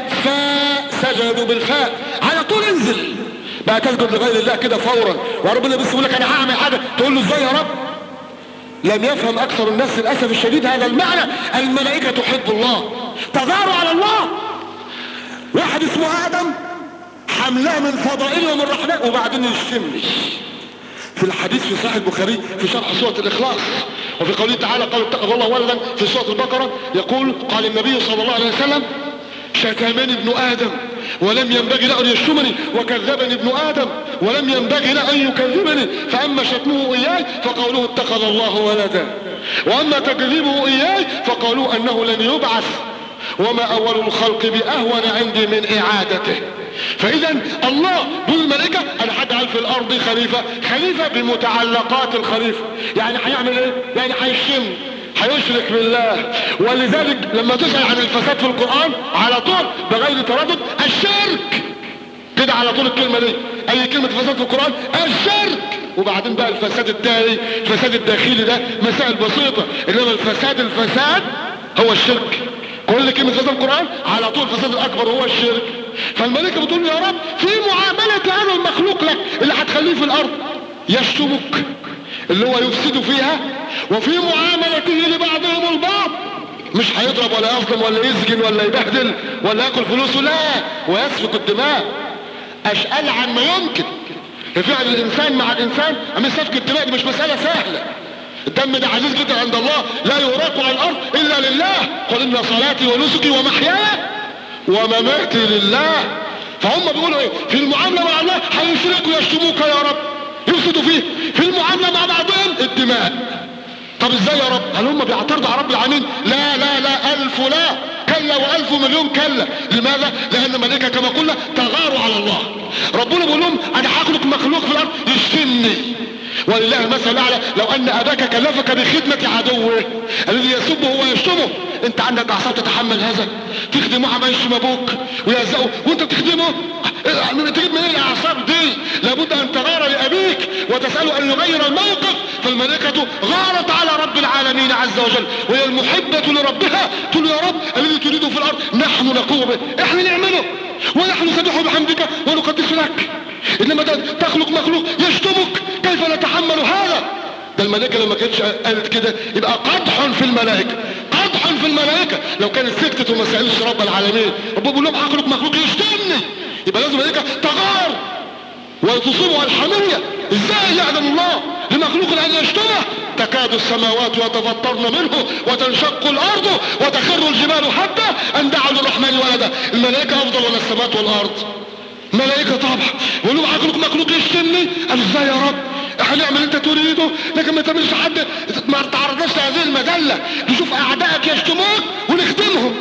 فسجدوا بالفاء على طول انزل بقى تسجد لغير الله كده فورا وربنا بس يقول لك انا هعمل حاجه تقول له ازاي يا رب لم يفهم اكثر الناس للاسف الشديد هذا المعنى الملائكه تحب الله تظاهروا على الله واحد اسمه ادم حملاه من فضائله ومن رحمته وبعدين يشتمني في الحديث في صحيح البخاري في شرح سورة الإخلاص وفي قوله تعالى قال اتخذ الله ولدا في سورة البقرة يقول قال النبي صلى الله عليه وسلم شتمني ابن آدم ولم ينبغي له أن يشتمني وكذبني ابن آدم ولم ينبغي له أن يكذبني فأما شتمه إياي فقوله اتخذ الله ولدا وأما تكذيبه إياي فقالوا أنه لن يبعث وما أول الخلق بأهون عندي من إعادته فإذا الله دون الملائكة أنا هجعل في الأرض خليفة خليفة بمتعلقات الخليفة يعني هيعمل إيه؟ يعني هيشم هيشرك بالله ولذلك لما تسأل عن الفساد في القرآن على طول بغير تردد الشرك كده على طول الكلمة دي أي كلمة فساد في القرآن الشرك وبعدين بقى الفساد التالي الفساد الداخلي ده مسائل بسيطة إنما الفساد الفساد هو الشرك كل كلمة فساد القرآن على طول الفساد الأكبر هو الشرك فالملائكة بتقول يا رب في معاملة هذا المخلوق لك اللي هتخليه في الأرض يشتمك اللي هو يفسد فيها وفي معاملته لبعضهم البعض مش هيضرب ولا يظلم ولا يسجن ولا يبهدل ولا ياكل فلوسه لا ويسفك الدماء اشقل عن ما يمكن فعل الانسان مع الانسان اما سفك الدماء دي مش مسألة سهلة الدم ده عزيز جدا عند الله لا يراق على الارض الا لله قل ان صلاتي ونسكي ومحياي ومماتي لله فهم بيقولوا ايه في المعاملة مع الله هيشركوا يشتموك يا رب يفسدوا فيه في المعاملة مع بعضهم الدماء طب ازاي يا رب هل هم بيعترضوا على رب العالمين لا لا لا الف لا كلا والف مليون كلا لماذا لان ملائكه كما قلنا تغاروا على الله ربنا بيقول لهم انا هخلق مخلوق في الارض يشتمني ولله المثل الاعلى لو ان اباك كلفك بخدمة عدوه الذي يسبه ويشتمه انت عندك اعصاب تتحمل هذا تخدمه عما يشتم ابوك ويهزقه وانت بتخدمه تجيب منين الاعصاب دي لابد ان تغار لابيك وتساله ان يغير الموقف فالملائكة غارت على رب العالمين عز وجل وهي المحبة لربها تقول يا رب الذي تريده في الارض نحن نقوم به احنا نعمله ونحن نسبح بحمدك ونقدس لك انما تخلق مخلوق يشتمك كيف نتحمل هذا ده الملائكة لما كانتش قالت كده يبقى قدح في الملائكة قدح في الملائكة لو كانت سكتت وما سألش رب العالمين رب بيقول لهم هخلق مخلوق يشتمني يبقى لازم الملائكة تغار وتصيبها الحمية ازاي يعلم الله لمخلوق ان يشتمه تكاد السماوات يتفطرن منه وتنشق الارض وتخر الجبال حتى ان دعوا للرحمن ولدا الملائكة افضل ولا السماوات والارض ملائكة طبعا ولو عقلك مخلوق يشتمني قال ازاي يا رب احنا نعمل انت تريده لكن ما تعملش حد ما تعرضناش لهذه المذلة نشوف اعدائك يشتموك ونخدمهم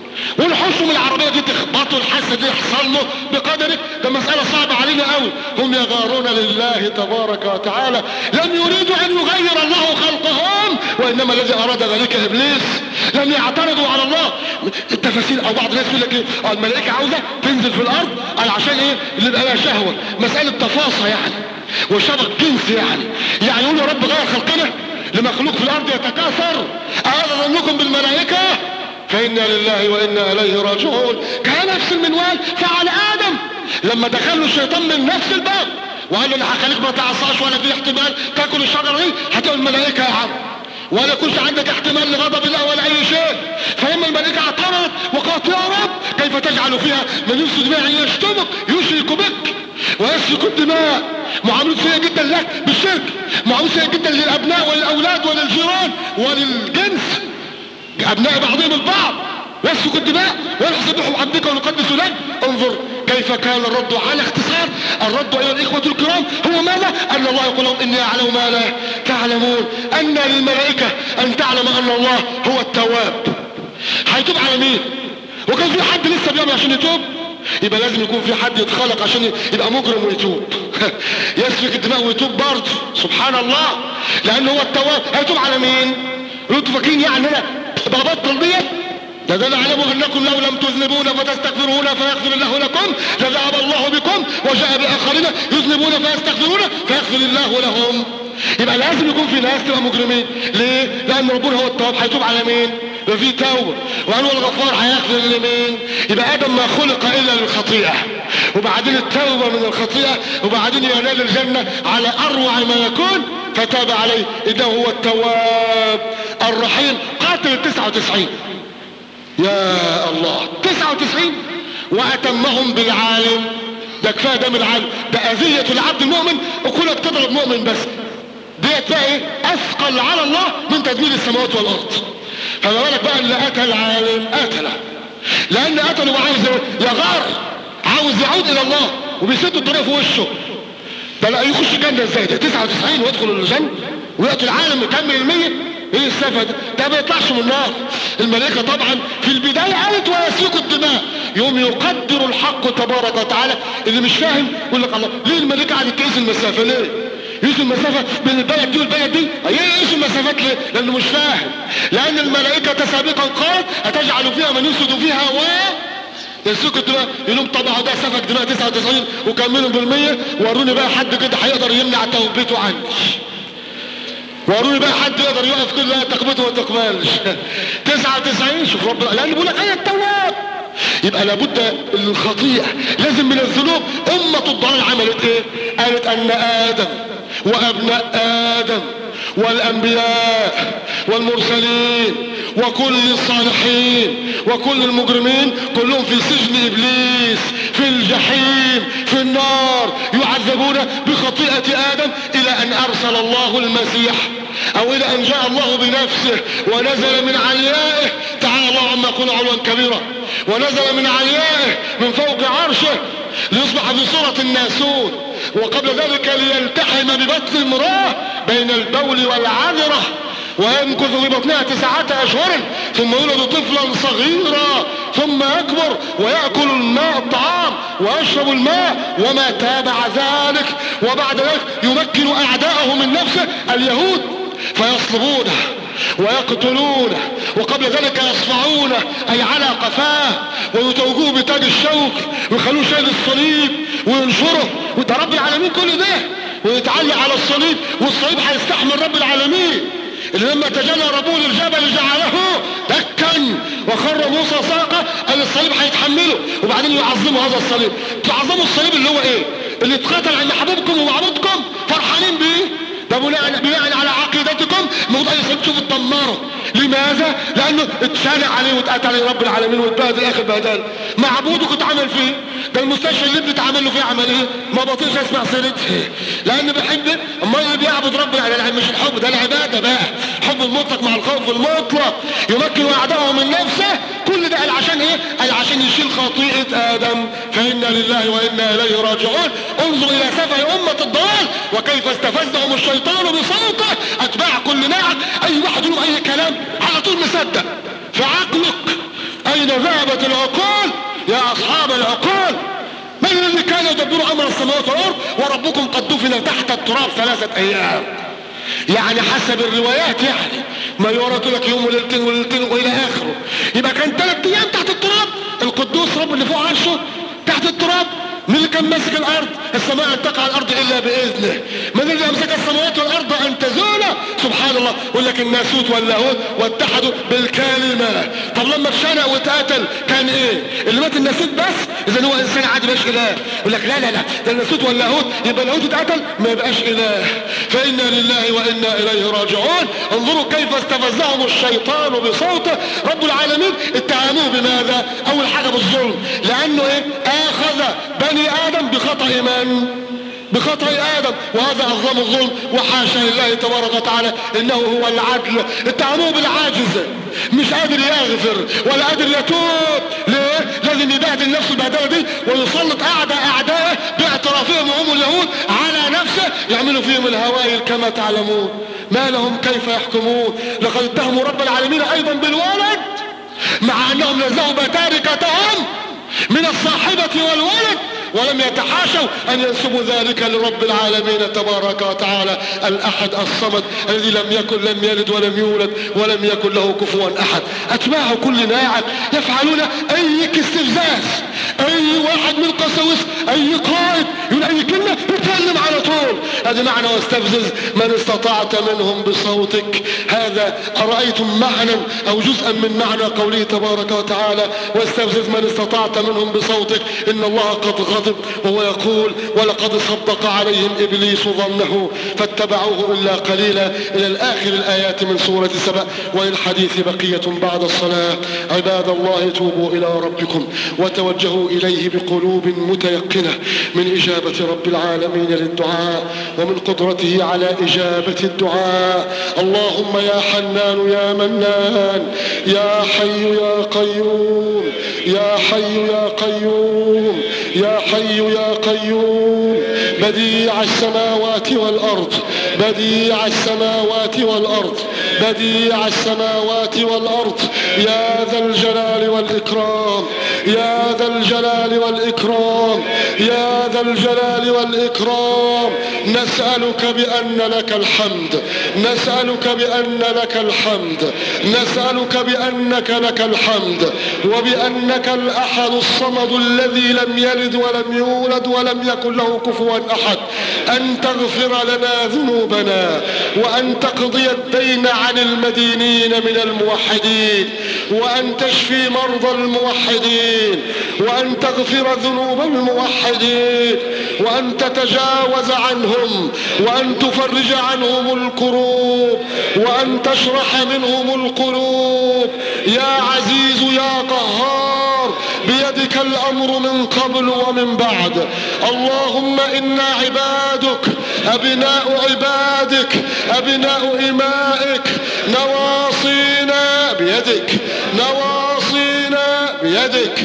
ونحوشهم العربية دي تخبطوا الحاسة دي يحصل له بقدرك ده مسألة صعبة علينا قوي هم يغارون لله تبارك وتعالى لم يريدوا ان يغير الله خلقهم وانما الذي اراد ذلك ابليس لم يعترضوا على الله التفاسير او بعض الناس يقول لك ايه الملائكة عاوزة تنزل في الارض قال عشان ايه اللي بقى لها شهوة مسألة تفاصة يعني وشبك جنسي يعني يعني يقول يا رب غير خلقنا لمخلوق في الارض يتكاثر هذا ظنكم بالملائكة فإنا لله وإنا إليه راجعون كان نفس المنوال فعل آدم لما دخلوا الشيطان من نفس الباب وقال له انا هخليك ما تعصاش ولا في احتمال تاكل الشجره دي هتقول الملائكه يا عم ولا يكونش عندك احتمال لغضب الله ولا اي شيء فاما الملائكه اعترضت وقالت يا رب كيف تجعل فيها من يفسد بها يشتمك يشرك بك ويسفك الدماء معاملة سيئة جدا لك بالشرك معاملة سيئة جدا للابناء وللاولاد وللجيران وللجنس ابناء بعضهم البعض يسفك الدماء ويحسبهم عبدك ونقدس لك انظر كيف كان الرد على اختصار الرد ايها الاخوة الكرام هو ماذا ان الله يقول لهم اني اعلم ما لا تعلمون ان للملائكة ان تعلم ان الله هو التواب هيتوب على مين وكان في حد لسه بيعمل عشان يتوب يبقى لازم يكون في حد يتخلق عشان يبقى مجرم ويتوب يسفك الدماء ويتوب برضه سبحان الله لان هو التواب هيتوب على مين انتوا فاكرين يعني انا ببطل ديت ده ده نعلم انكم لو لم تذنبون فتستغفرون فيغفر الله لكم لذهب الله بكم وجاء باخرين يذنبون فيستغفرون فيغفر الله لهم يبقى لازم يكون في ناس تبقى مجرمين ليه لان ربنا هو التواب هيتوب على مين يبقى في توبه وقال هو الغفار هيغفر لمين يبقى ادم ما خلق الا للخطيئه وبعدين التوبه من الخطيئه وبعدين ينال الجنه على اروع ما يكون فتاب عليه انه هو التواب الرحيم قاتل التسعة وتسعين يا الله تسعة وتسعين واتمهم بالعالم ده كفايه ده من العالم ده اذية العبد المؤمن وكلك تضرب مؤمن بس ديت بقى ايه اثقل على الله من تدمير السماوات والارض فما بالك بقى اللي قتل العالم قتله لان قتله وعايز يغار عاوز يعود الى الله وبيسد الطريق في وشه ده لا يخش الجنه ازاي ده 99 ويدخل الجنه ويقتل العالم يكمل المية ايه السفة ده ده ما يطلعش من النار الملائكة طبعا في البداية قالت ويسيق الدماء يوم يقدر الحق تبارك وتعالى اللي مش فاهم يقول لك الله ليه الملائكة قاعدة تقيس المسافة ليه يقيس المسافة بين البلد دي والبلد دي يقيس المسافات ليه لانه مش فاهم لان الملائكة سابقا قالت هتجعل فيها من يفسد فيها و يسوق الدماء يقولون طبعا ده سفك دماء 99 وكملوا بالمية وروني بقى حد كده هيقدر يمنع توبته عني وروني بقى حد يقدر يقف كل لا تقبته ما تقبلش 99 شوف ربنا لان بيقول لك انا التواب يبقى لابد الخطيئة لازم من الذنوب أمة الضلال عملت ايه قالت ان ادم وابناء ادم والانبياء والمرسلين وكل الصالحين وكل المجرمين كلهم في سجن ابليس في الجحيم في النار يعذبون بخطيئة ادم الى ان ارسل الله المسيح او الى ان جاء الله بنفسه ونزل من عليائه تعالى الله عما يكون علوا كبيرا ونزل من عليائه من فوق عرشه ليصبح في صورة الناسون وقبل ذلك ليلتحم ببطن امراه بين البول والعذرة ويمكث في بطنها تسعة اشهر ثم يولد طفلا صغيرا ثم يكبر ويأكل الماء الطعام ويشرب الماء وما تابع ذلك وبعد ذلك يمكن اعداءه من نفسه اليهود فيصلبونه ويقتلونه وقبل ذلك يصفعونه اي على قفاه ويتوجوه بتاج الشوك ويخلوه شايل الصليب وينشره وده رب العالمين كل ده ويتعلق على الصليب والصليب هيستحمل رب العالمين اللي لما تجلى ربه للجبل جعله دكا وخر موسى ساقه قال الصليب هيتحمله وبعدين يعظموا هذا الصليب تعظموا الصليب اللي هو ايه اللي اتقتل عند حبيبكم ومعبودكم فرحانين بيه ده بناء بناء على عقيدتكم موضوع يسيب شوف الدماره لماذا لانه اتشانع عليه واتقتل عليه رب العالمين واتبهدل اخر بهدل معبودك اتعمل فيه ده المستشفى اللي بنتعمل له فيه عمليه ما بطيقش اسمع سيرتها لان بحب امال اللي بيعبد ربنا على مش الحب ده العباده بقى حب المطلق مع الخوف المطلق يمكن اعدائه من نفسه كل ده قال عشان ايه قال عشان يشيل خطيئه ادم فانا لله وانا اليه راجعون انظر الى سفه امه الضلال وكيف استفزهم الشيطان بصوته اتباع كل نعم اي واحد يقول اي كلام على طول مصدق في عقلك اين ذهبت العقول يا اصحاب العقول من الذي كان يدبر امر السماوات والارض وربكم قد دفن تحت التراب ثلاثة ايام يعني حسب الروايات يعني ما يورد لك يوم وليلتين وليلتين والى اخره يبقى كان ثلاث ايام تحت التراب القدوس رب اللي فوق عرشه تحت التراب مين اللي كان ماسك الارض السماء ان تقع الارض الا باذنه من اللي امسك السماوات والارض ان تزولا سبحان الله يقول لك الناسوت واللاهوت واتحدوا بالكلمه طب لما اتشنق واتقتل كان ايه اللي مات الناسوت بس اذا هو انسان عادي مش اله يقول لك لا لا لا ده الناسوت واللاهوت يبقى اللاهوت اتقتل ما يبقاش اله فانا لله وانا اليه راجعون انظروا كيف استفزهم الشيطان بصوته رب العالمين اتهموه بماذا اول حاجه بالظلم لانه ايه اخذ بني ادم بخطأ من بخطأ ادم وهذا اعظم الظلم وحاشا لله تبارك وتعالى انه هو العدل اتهموه بالعاجز مش قادر يغفر ولا قادر يتوب ليه لازم يبهدل نفسه البهدله دي ويسلط اعداء اعدائه باعترافهم وهم اليهود على نفسه يعملوا فيهم الهوائل كما تعلمون ما لهم كيف يحكمون لقد اتهموا رب العالمين ايضا بالولد مع انهم نزهوا بتاركتهم من الصاحبة والولد ولم يتحاشوا ان ينسبوا ذلك لرب العالمين تبارك وتعالى الاحد الصمد الذي لم يكن لم يلد ولم يولد ولم يكن له كفوا احد اتباع كل ناعم يفعلون اي استفزاز اي واحد من قساوس اي قائد يقول اي كلمة يتكلم على طول هذا معنى واستفزز من استطعت منهم بصوتك هذا ارأيتم معنى او جزءا من معنى قوله تبارك وتعالى واستفزز من استطعت منهم بصوتك ان الله قد غضب وهو يقول ولقد صدق عليهم ابليس ظنه فاتبعوه الا قليلا الى الاخر الايات من سورة سبأ وللحديث بقية بعد الصلاة عباد الله توبوا الى ربكم وتوجهوا اليه بقلوب متيقنة من اجابة رب العالمين للدعاء ومن قدرته على اجابة الدعاء اللهم يا حنان يا منان يا حي يا قيوم يا حي يا قيوم يا حي يا قيوم بديع السماوات والارض بديع السماوات والارض بديع السماوات والارض يا ذا الجلال والاكرام يا ذا الجلال والاكرام يا ذا الجلال والاكرام نسألك بان لك الحمد نسألك بان لك الحمد نسألك بانك لك الحمد وبانك الاحد الصمد الذي لم يلد ولم يولد ولم يكن له كفوا احد ان تغفر لنا ذنوبنا وان تقضي الدين عن المدينين من الموحدين وان تشفي مرضى الموحدين وان تغفر ذنوب الموحدين وان تتجاوز عنهم وان تفرج عنهم الكروب وان تشرح منهم القلوب يا عزيز يا قهار بيدك الامر من قبل ومن بعد اللهم انا عبادك ابناء عبادك ابناء امائك نواصينا بيدك نواصينا بيدك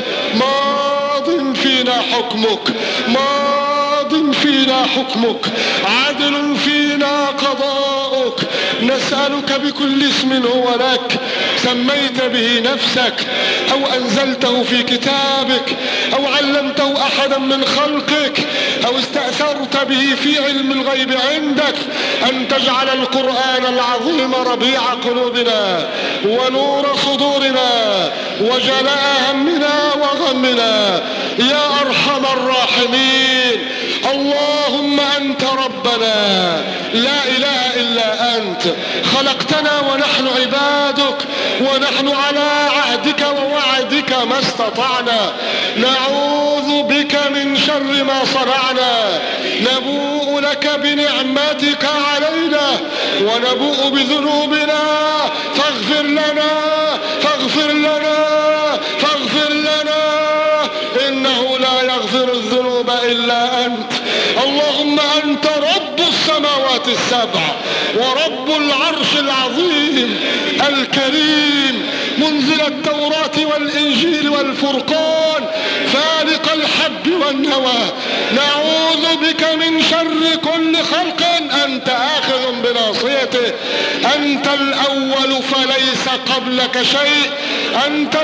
ماض فينا حكمك ماض فينا حكمك عدل فينا قضاؤك نسألك بكل اسم هو لك سميت به نفسك او انزلته في كتابك او علمته احدا من خلقك او استأثرت به في علم الغيب عندك ان تجعل القرآن العظيم ربيع قلوبنا ونور صدورنا وجلاء همنا وغمنا يا ارحم الراحمين اللهم انت ربنا لا اله الا انت خلقتنا ونحن عبادك ونحن على عهدك ووعدك ما استطعنا نعوذ بك من شر ما صنعنا نبوء لك بنعمتك علينا ونبوء بذنوبنا فاغفر لنا فاغفر لنا فاغفر لنا انه لا يغفر إلا أنت اللهم أنت رب السماوات السبع ورب العرش العظيم الكريم منزل التوراة والإنجيل والفرقان فالق الحب والنوى نعوذ بك من شر كل خلق أنت آخذ بناصيته أنت الأول فليس قبلك شيء أنت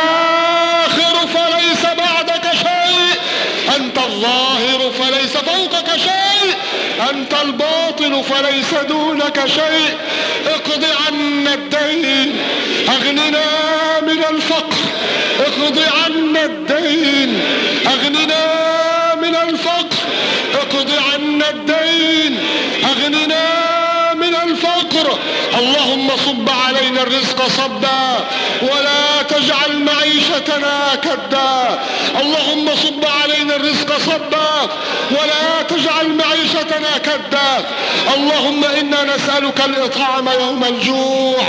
الآخر فليس بعدك شيء أنت الظاهر فليس فوقك شيء أنت الباطن فليس دونك شيء اقض عنا الدين أغننا من الفقر اقض عنا الدين أغننا من الفقر اقض عنا الدين أغننا من الفقر اللهم صب علينا الرزق صبا ولا تجعل معيشتنا كدا اللهم صب علينا الرزق صبا ولا تجعل معيشتنا كدا اللهم انا نسألك الاطعام يوم الجوع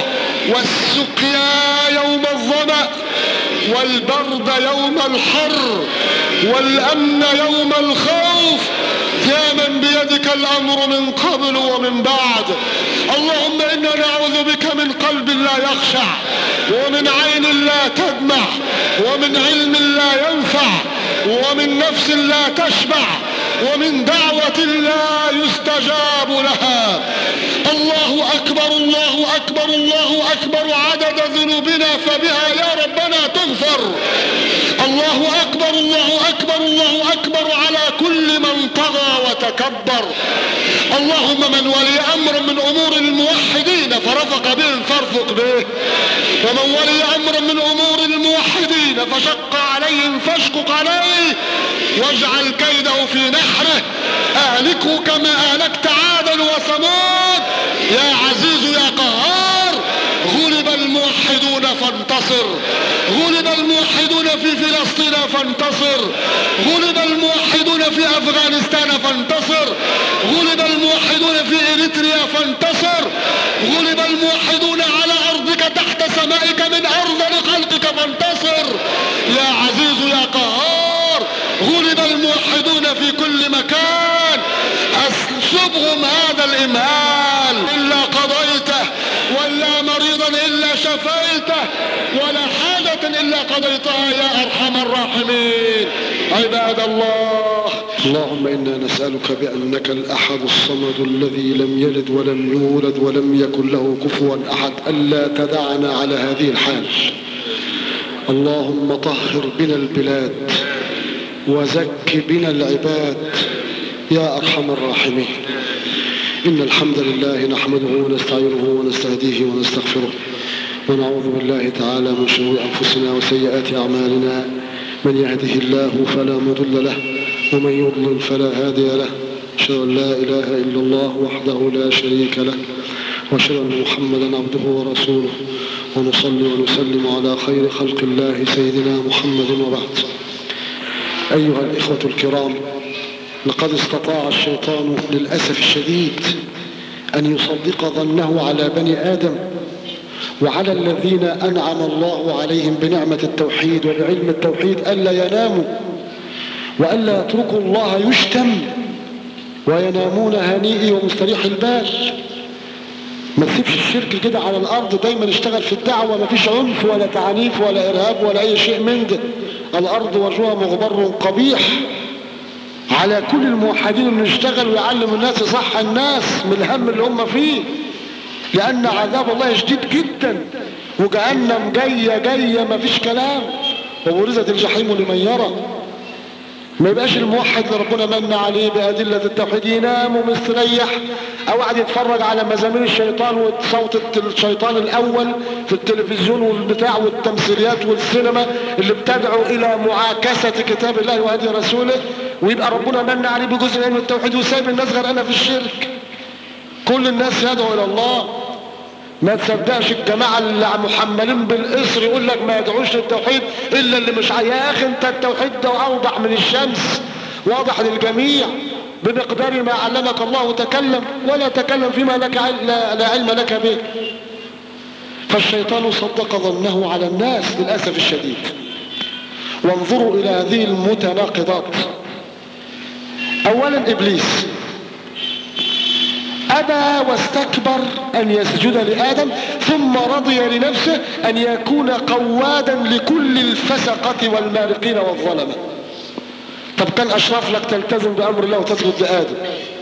والسقيا يوم الظمأ والبرد يوم الحر والامن يوم الخوف يا من بيدك الامر من قبل ومن بعد اللهم انا نعوذ بك من قلب لا يخشع ومن عين لا تدمع ومن علم لا ينفع ومن نفس لا تشبع ومن دعوة لا يستجاب لها الله اكبر الله اكبر الله اكبر عدد ذنوبنا فبها يا ربنا تغفر الله اكبر الله اكبر الله اكبر على كل من طغى وتكبر اللهم من ولي امر من امور الموحدين فرفق بهم فارفق به ومن ولي امر من امور الموحدين فشق عليهم فاشقق عليه واجعل كيده في نحره اهلكه كما اهلكت عادا وثمود يا عزيز يا قهار غلب الموحدون فانتصر غلب الموحدون في فلسطين فانتصر غلب الموحدون في افغانستان فانتصر غلب الموحدون في اريتريا فانتصر غلب الموحدون على ارضك تحت سمائك من ارض لخلقك فانتصر يا عزيز يا قهار غلب الموحدون في كل مكان اسلبهم هذا الامهال الا قضيته ولا مريضا الا شفيته ولا حاجة الا قضيتها يا ارحم الراحمين عباد الله اللهم انا نسألك بانك الاحد الصمد الذي لم يلد ولم يولد ولم يكن له كفوا احد الا تدعنا على هذه الحال اللهم طهر بنا البلاد وزك بنا العباد يا ارحم الراحمين إن الحمد لله نحمده ونستعينه ونستهديه ونستغفره ونعوذ بالله تعالى من شرور أنفسنا وسيئات أعمالنا من يهده الله فلا مضل له ومن يضلل فلا هادي له أشهد أن لا إله إلا الله وحده لا شريك له وأشهد أن محمدا عبده ورسوله ونصلي ونسلم على خير خلق الله سيدنا محمد وبعد أيها الإخوة الكرام لقد استطاع الشيطان للأسف الشديد أن يصدق ظنه على بني آدم وعلى الذين أنعم الله عليهم بنعمة التوحيد وبعلم التوحيد ألا يناموا وألا يتركوا الله يشتم وينامون هنيئي ومستريح البال ما تسيبش الشرك كده على الأرض دايما اشتغل في الدعوة ما فيش عنف ولا تعنيف ولا إرهاب ولا أي شيء من ده الأرض وجهها مغبر قبيح على كل الموحدين انه يشتغل ويعلم الناس يصح الناس من الهم اللي هم فيه لان عذاب الله شديد جدا وجهنم جاية جاية ما فيش كلام وبرزت الجحيم لمن يرى ما يبقاش الموحد اللي ربنا من عليه بأدلة التوحيد ينام ومستريح أو قاعد يتفرج على مزامير الشيطان وصوت الشيطان الأول في التلفزيون والبتاع والتمثيليات والسينما اللي بتدعو إلى معاكسة كتاب الله وهدي رسوله ويبقى ربنا من عليه بجزء من التوحيد وسايب الناس غرقانة في الشرك كل الناس يدعو إلى الله ما تصدقش الجماعة اللي محملين بالإصر يقول لك ما يدعوش للتوحيد إلا اللي مش يا أخي أنت التوحيد ده أوضح من الشمس واضح للجميع بمقدار ما علمك الله تكلم ولا تكلم فيما لك لا علم لك به فالشيطان صدق ظنه على الناس للأسف الشديد وانظروا إلى هذه المتناقضات اولا ابليس ابى واستكبر ان يسجد لادم ثم رضي لنفسه ان يكون قوادا لكل الفسقة والمارقين والظلمة طب كان اشرف لك تلتزم بامر الله وتسجد لادم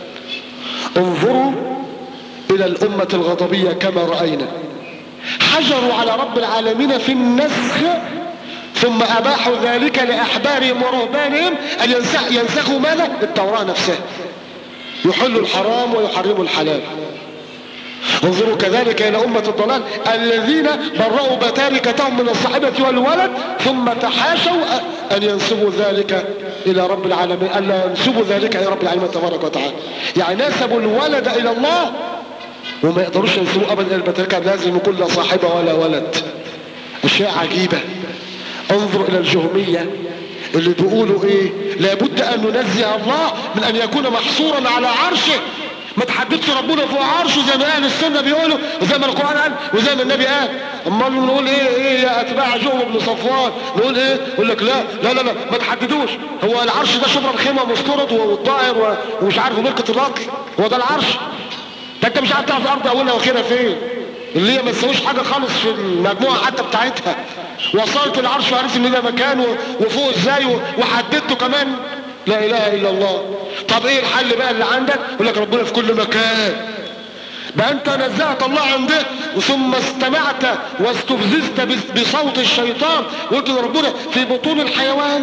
انظروا الى الامة الغضبية كما رأينا حجروا على رب العالمين في النسخ ثم اباحوا ذلك لاحبارهم ورهبانهم ان ينسخوا ماذا التوراة نفسها يحلوا الحرام ويحرموا الحلال انظروا كذلك الى امة الضلال الذين برأوا بتاركتهم من الصاحبة والولد ثم تحاشوا ان ينسبوا ذلك الى رب العالمين الا ينسبوا ذلك الى رب العالمين تبارك وتعالى يعني نسبوا الولد الى الله وما يقدروش ينسبوا ابدا الى البتاركة لازم يكون لا صاحبة ولا ولد اشياء عجيبة انظر الى الجهمية اللي بيقولوا ايه لابد ان ننزه الله من ان يكون محصورا على عرشه ما تحددش ربنا فوق عرشه زي ما اهل السنه بيقولوا وزي ما القران قال وزي ما النبي قال امال نقول ايه ايه يا اتباع جوه بن صفوان نقول ايه يقول لك لا لا لا لا ما تحددوش هو العرش ده شبر الخيمه مستورد والطائر ومش عارف ملكه الرطل هو ده العرش ده انت مش عارف تعرف الارض اولها واخرها فين اللي هي ما تسويش حاجه خالص في المجموعه حتى بتاعتها وصلت العرش وعرفت ان ده مكان وفوق ازاي وحددته كمان لا اله الا الله طب ايه الحل بقى اللي عندك يقول لك ربنا في كل مكان بقى انت نزهت الله عن ده ثم استمعت واستفززت بصوت الشيطان وقلت ربنا في بطون الحيوان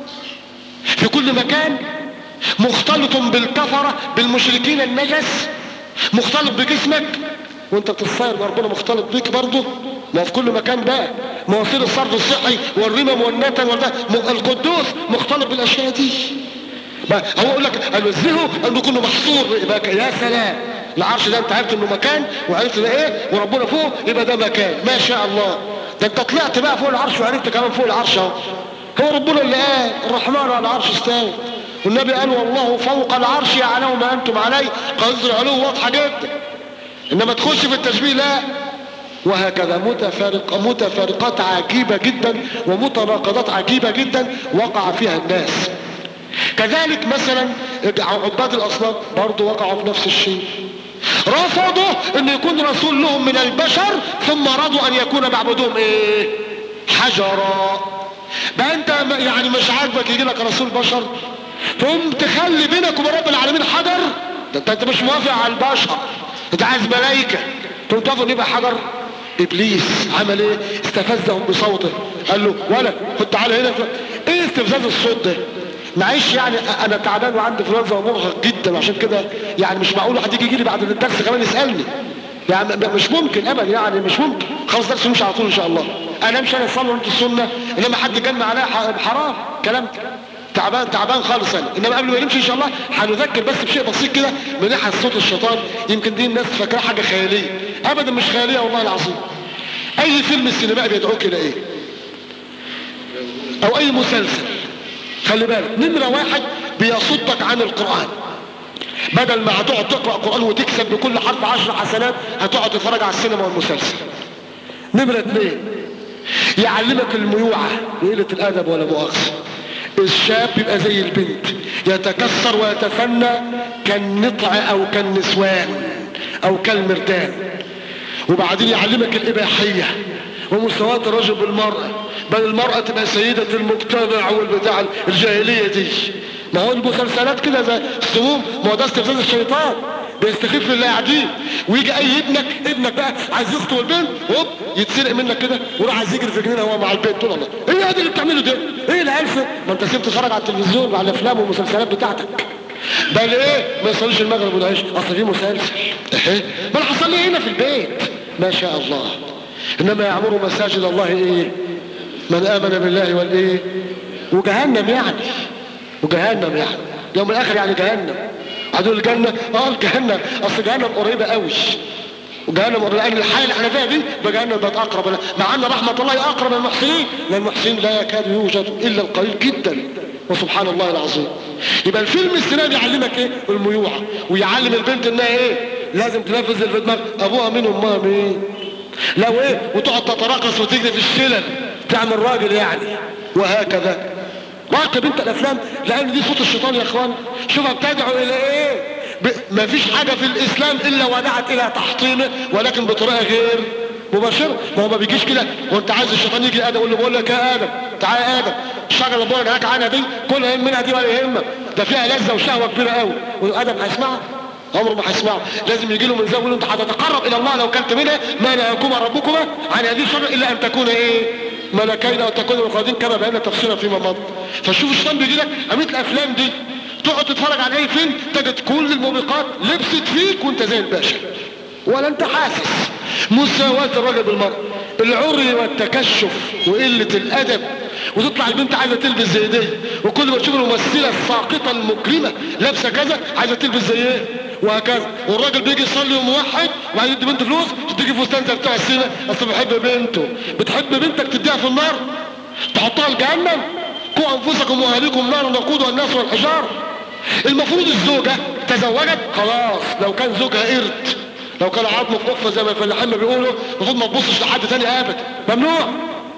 في كل مكان مختلط بالكفرة بالمشركين النجس مختلط بجسمك وانت بتتصير ربنا مختلط بيك برضه ما في كل مكان بقى مواسير الصرف الصحي والرمم والنتن والده القدوس مختلط بالاشياء دي بقى هو يقول لك انزهه انه كله محصور يبقى يا سلام العرش ده انت عرفت انه مكان وعرفت ده ايه وربنا فوق يبقى ده مكان ما شاء الله ده انت طلعت بقى فوق العرش وعرفت كمان فوق العرش اهو هو ربنا اللي قال الرحمن على العرش استوى والنبي قال والله فوق العرش يعلم ما انتم عليه قصد العلو واضحه جدا انما تخش في التشبيه لا وهكذا متفارق متفارقات عجيبة جدا ومتناقضات عجيبة جدا وقع فيها الناس كذلك مثلا عباد الاصنام برضه وقعوا في نفس الشيء رفضوا ان يكون رسول لهم من البشر ثم رضوا ان يكون معبودهم ايه حجرا بقى انت يعني مش عاجبك يجي لك رسول بشر ثم تخلي بينك وبين رب العالمين حجر ده انت مش موافق على البشر انت عايز ملائكه تقوم تفضل يبقى حجر ابليس عمل ايه استفزهم بصوته قال له ولا خد تعالى هنا ايه استفزاز الصوت ده معيش يعني انا تعبان وعندي انفلونزا ومرهق جدا عشان كده يعني مش معقول واحد يجي يجي لي بعد الدرس كمان يسالني يعني مش ممكن ابدا يعني مش ممكن خلاص درس مش على طول ان شاء الله انا مش انا اصلي وانت السنه انما حد جنى عليا حرام كلام تعبان تعبان خالص انا انما قبل ما نمشي ان شاء الله هنذكر بس بشيء بسيط كده من ناحيه صوت الشيطان يمكن دي الناس فاكراها حاجه خياليه ابدا مش خياليه والله العظيم اي فيلم سينمائي بيدعوك الى ايه او اي مسلسل خلي بالك نمرة واحد بيصدك عن القرآن بدل ما هتقعد تقرأ قرآن وتكسب بكل حرف عشر حسنات هتقعد تتفرج على السينما والمسلسل نمرة اثنين يعلمك الميوعة وقلة الادب ولا مؤاخذة الشاب يبقى زي البنت يتكسر ويتفنى كالنطع او كالنسوان او كالمردان وبعدين يعلمك الاباحية ومساواة الرجل بالمرأة بل المرأة تبقى سيدة المجتمع والبتاع الجاهلية دي ما هو المسلسلات كده زي السموم ما هو ده استفزاز الشيطان بيستخف اللي قاعدين ويجي اي ابنك ابنك بقى عايز يخطب البنت هوب يتسرق منك كده وراح عايز يجري في جنينه هو مع البنت تقول الله ايه هذا اللي بتعمله ده؟ ايه الالف ما انت سيبت تتفرج على التلفزيون وعلى الافلام والمسلسلات بتاعتك بل ايه ما يصليش المغرب والعشاء اصل في مسلسل ايه ما انا حصل لي هنا في البيت ما شاء الله انما يعمر مساجد الله ايه من امن بالله والايه وجهنم يعني وجهنم يعني يوم الاخر يعني جهنم عدو الجنة اه الجهنم اصل جهنم قريبة قوي وجهنم قريبة لان الحالة اللي احنا فيها دي بجهنم بقت اقرب مع ان رحمة الله اقرب من المحسنين لان المحسنين لا يكاد يوجد الا القليل جدا وسبحان الله العظيم يبقى الفيلم السينمائي يعلمك ايه الميوعة ويعلم البنت انها ايه لازم تنفذ اللي في دماغك ابوها مين وامها مين لو ايه وتقعد تتراقص وتجري في الشلل تعمل راجل يعني وهكذا راقب انت الافلام لان دي صوت الشيطان يا اخوان شوفها بتدعو الى ايه ب... ما فيش حاجة في الاسلام الا ودعت الى تحطيمه ولكن بطريقة غير مباشرة ما هو ما بيجيش كده وانت عايز الشيطان يجي ادم يقول له بقول لك يا ادم تعالى يا ادم الشجرة اللي بقول لك عنها دي كل يهم منها دي ولا يهمك ده فيها لذة وشهوة كبيرة قوي وادم هيسمعها عمره ما هيسمعه لازم يجي له من زاوية انت هتتقرب الى الله لو كلت منها ما نهاكما ربكما عن هذه الشجرة الا ان تكون ايه ملكين او تكون مخلدين كما بينا تفصيلا فيما مضى فشوف الشيطان بيجي لك عملت الافلام دي تقعد تتفرج على اي فيلم تجد كل الموبقات لبست فيك وانت زي الباشا ولا انت حاسس مساواة الرجل بالمرأة العري والتكشف وقلة الادب وتطلع البنت عايزة تلبس زي دي وكل ما تشوف الممثلة الساقطة المكرمة لابسة كذا عايزة تلبس زي ايه وهكذا والراجل بيجي يصلي وموحد وبعدين يدي بنته فلوس تيجي فستان زي بتاع السينما اصل بيحب بنته بتحب بنتك تديها في النار تحطها الجهنم قوا انفسكم واهليكم نار وقودها الناس والحجار المفروض الزوجة تزوجت خلاص لو كان زوجها قرد لو كان عظمه في قفه زي ما الفلاحين ما بيقولوا المفروض ما تبصش لحد تاني ابدا ممنوع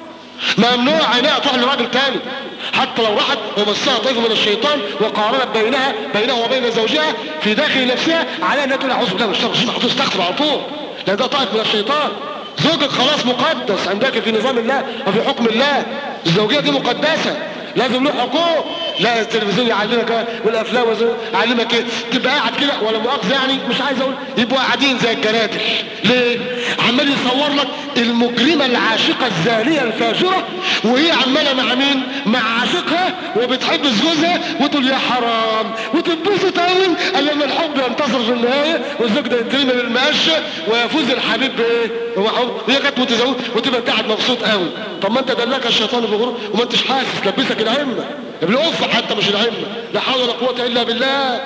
ممنوع عينيها تروح لراجل تاني حتى لو راحت ومسها طيف من الشيطان وقارنت بينها بينها وبين زوجها في داخل نفسها على انها تقول اعوذ بالله من الشر الشيطان هتستغفر على طول لان ده طائف من الشيطان زوجك خلاص مقدس عندك في نظام الله وفي حكم الله الزوجيه دي مقدسه لازم له حقوق لا التلفزيون يعلمك والافلام يعلمك ايه تبقى قاعد كده ولا مؤاخذه يعني مش عايز اقول يبقوا قاعدين زي الجنادل ليه عمال يصور لك المجرمه العاشقه الزانيه الفاجره وهي عماله مع مين مع عاشقها وبتحب جوزها وتقول يا حرام وتتبسط قوي لما الحب ينتصر في النهايه والزوج ده يترمي بالمقشه ويفوز الحبيب بايه هو حب هي كانت متزوجه وتبقى انت قاعد مبسوط قوي طب ما انت دلك الشيطان بغرور وما انتش حاسس لبسك العمه بالأف حتى مش العمة لا حول ولا قوة إلا بالله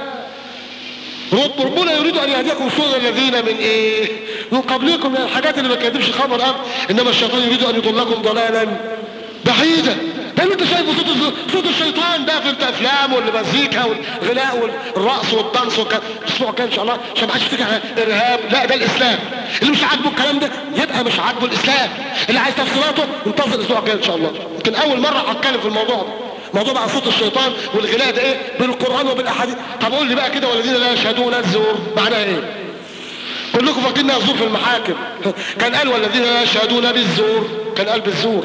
رب ربنا يريد أن يهديكم سوء الذين من إيه من قبلكم يعني الحاجات اللي ما كاتبش خبر أب إنما الشيطان يريد أن يضلكم ضلالا بعيدا ده اللي انت شايفه صوت صوت الشيطان ده في انت افلام والمزيكا والغناء والرقص والدنس والكلام الاسبوع كان ان شاء الله عشان ما حدش يفتكر ارهاب لا ده الاسلام اللي مش عاجبه الكلام ده يبقى مش عاجبه الاسلام اللي عايز تفصيلاته انتظر الاسبوع الجاي ان شاء الله يمكن اول مره هتكلم في الموضوع ده موضوع بقى صوت الشيطان والغناء ده ايه بالقرآن وبالاحاديث طب قول لي بقى كده والذين لا يشهدون الزور معناها ايه كلكم فاكرينها الزور في المحاكم كان قال والذين لا يشهدون بالزور كان قال بالزور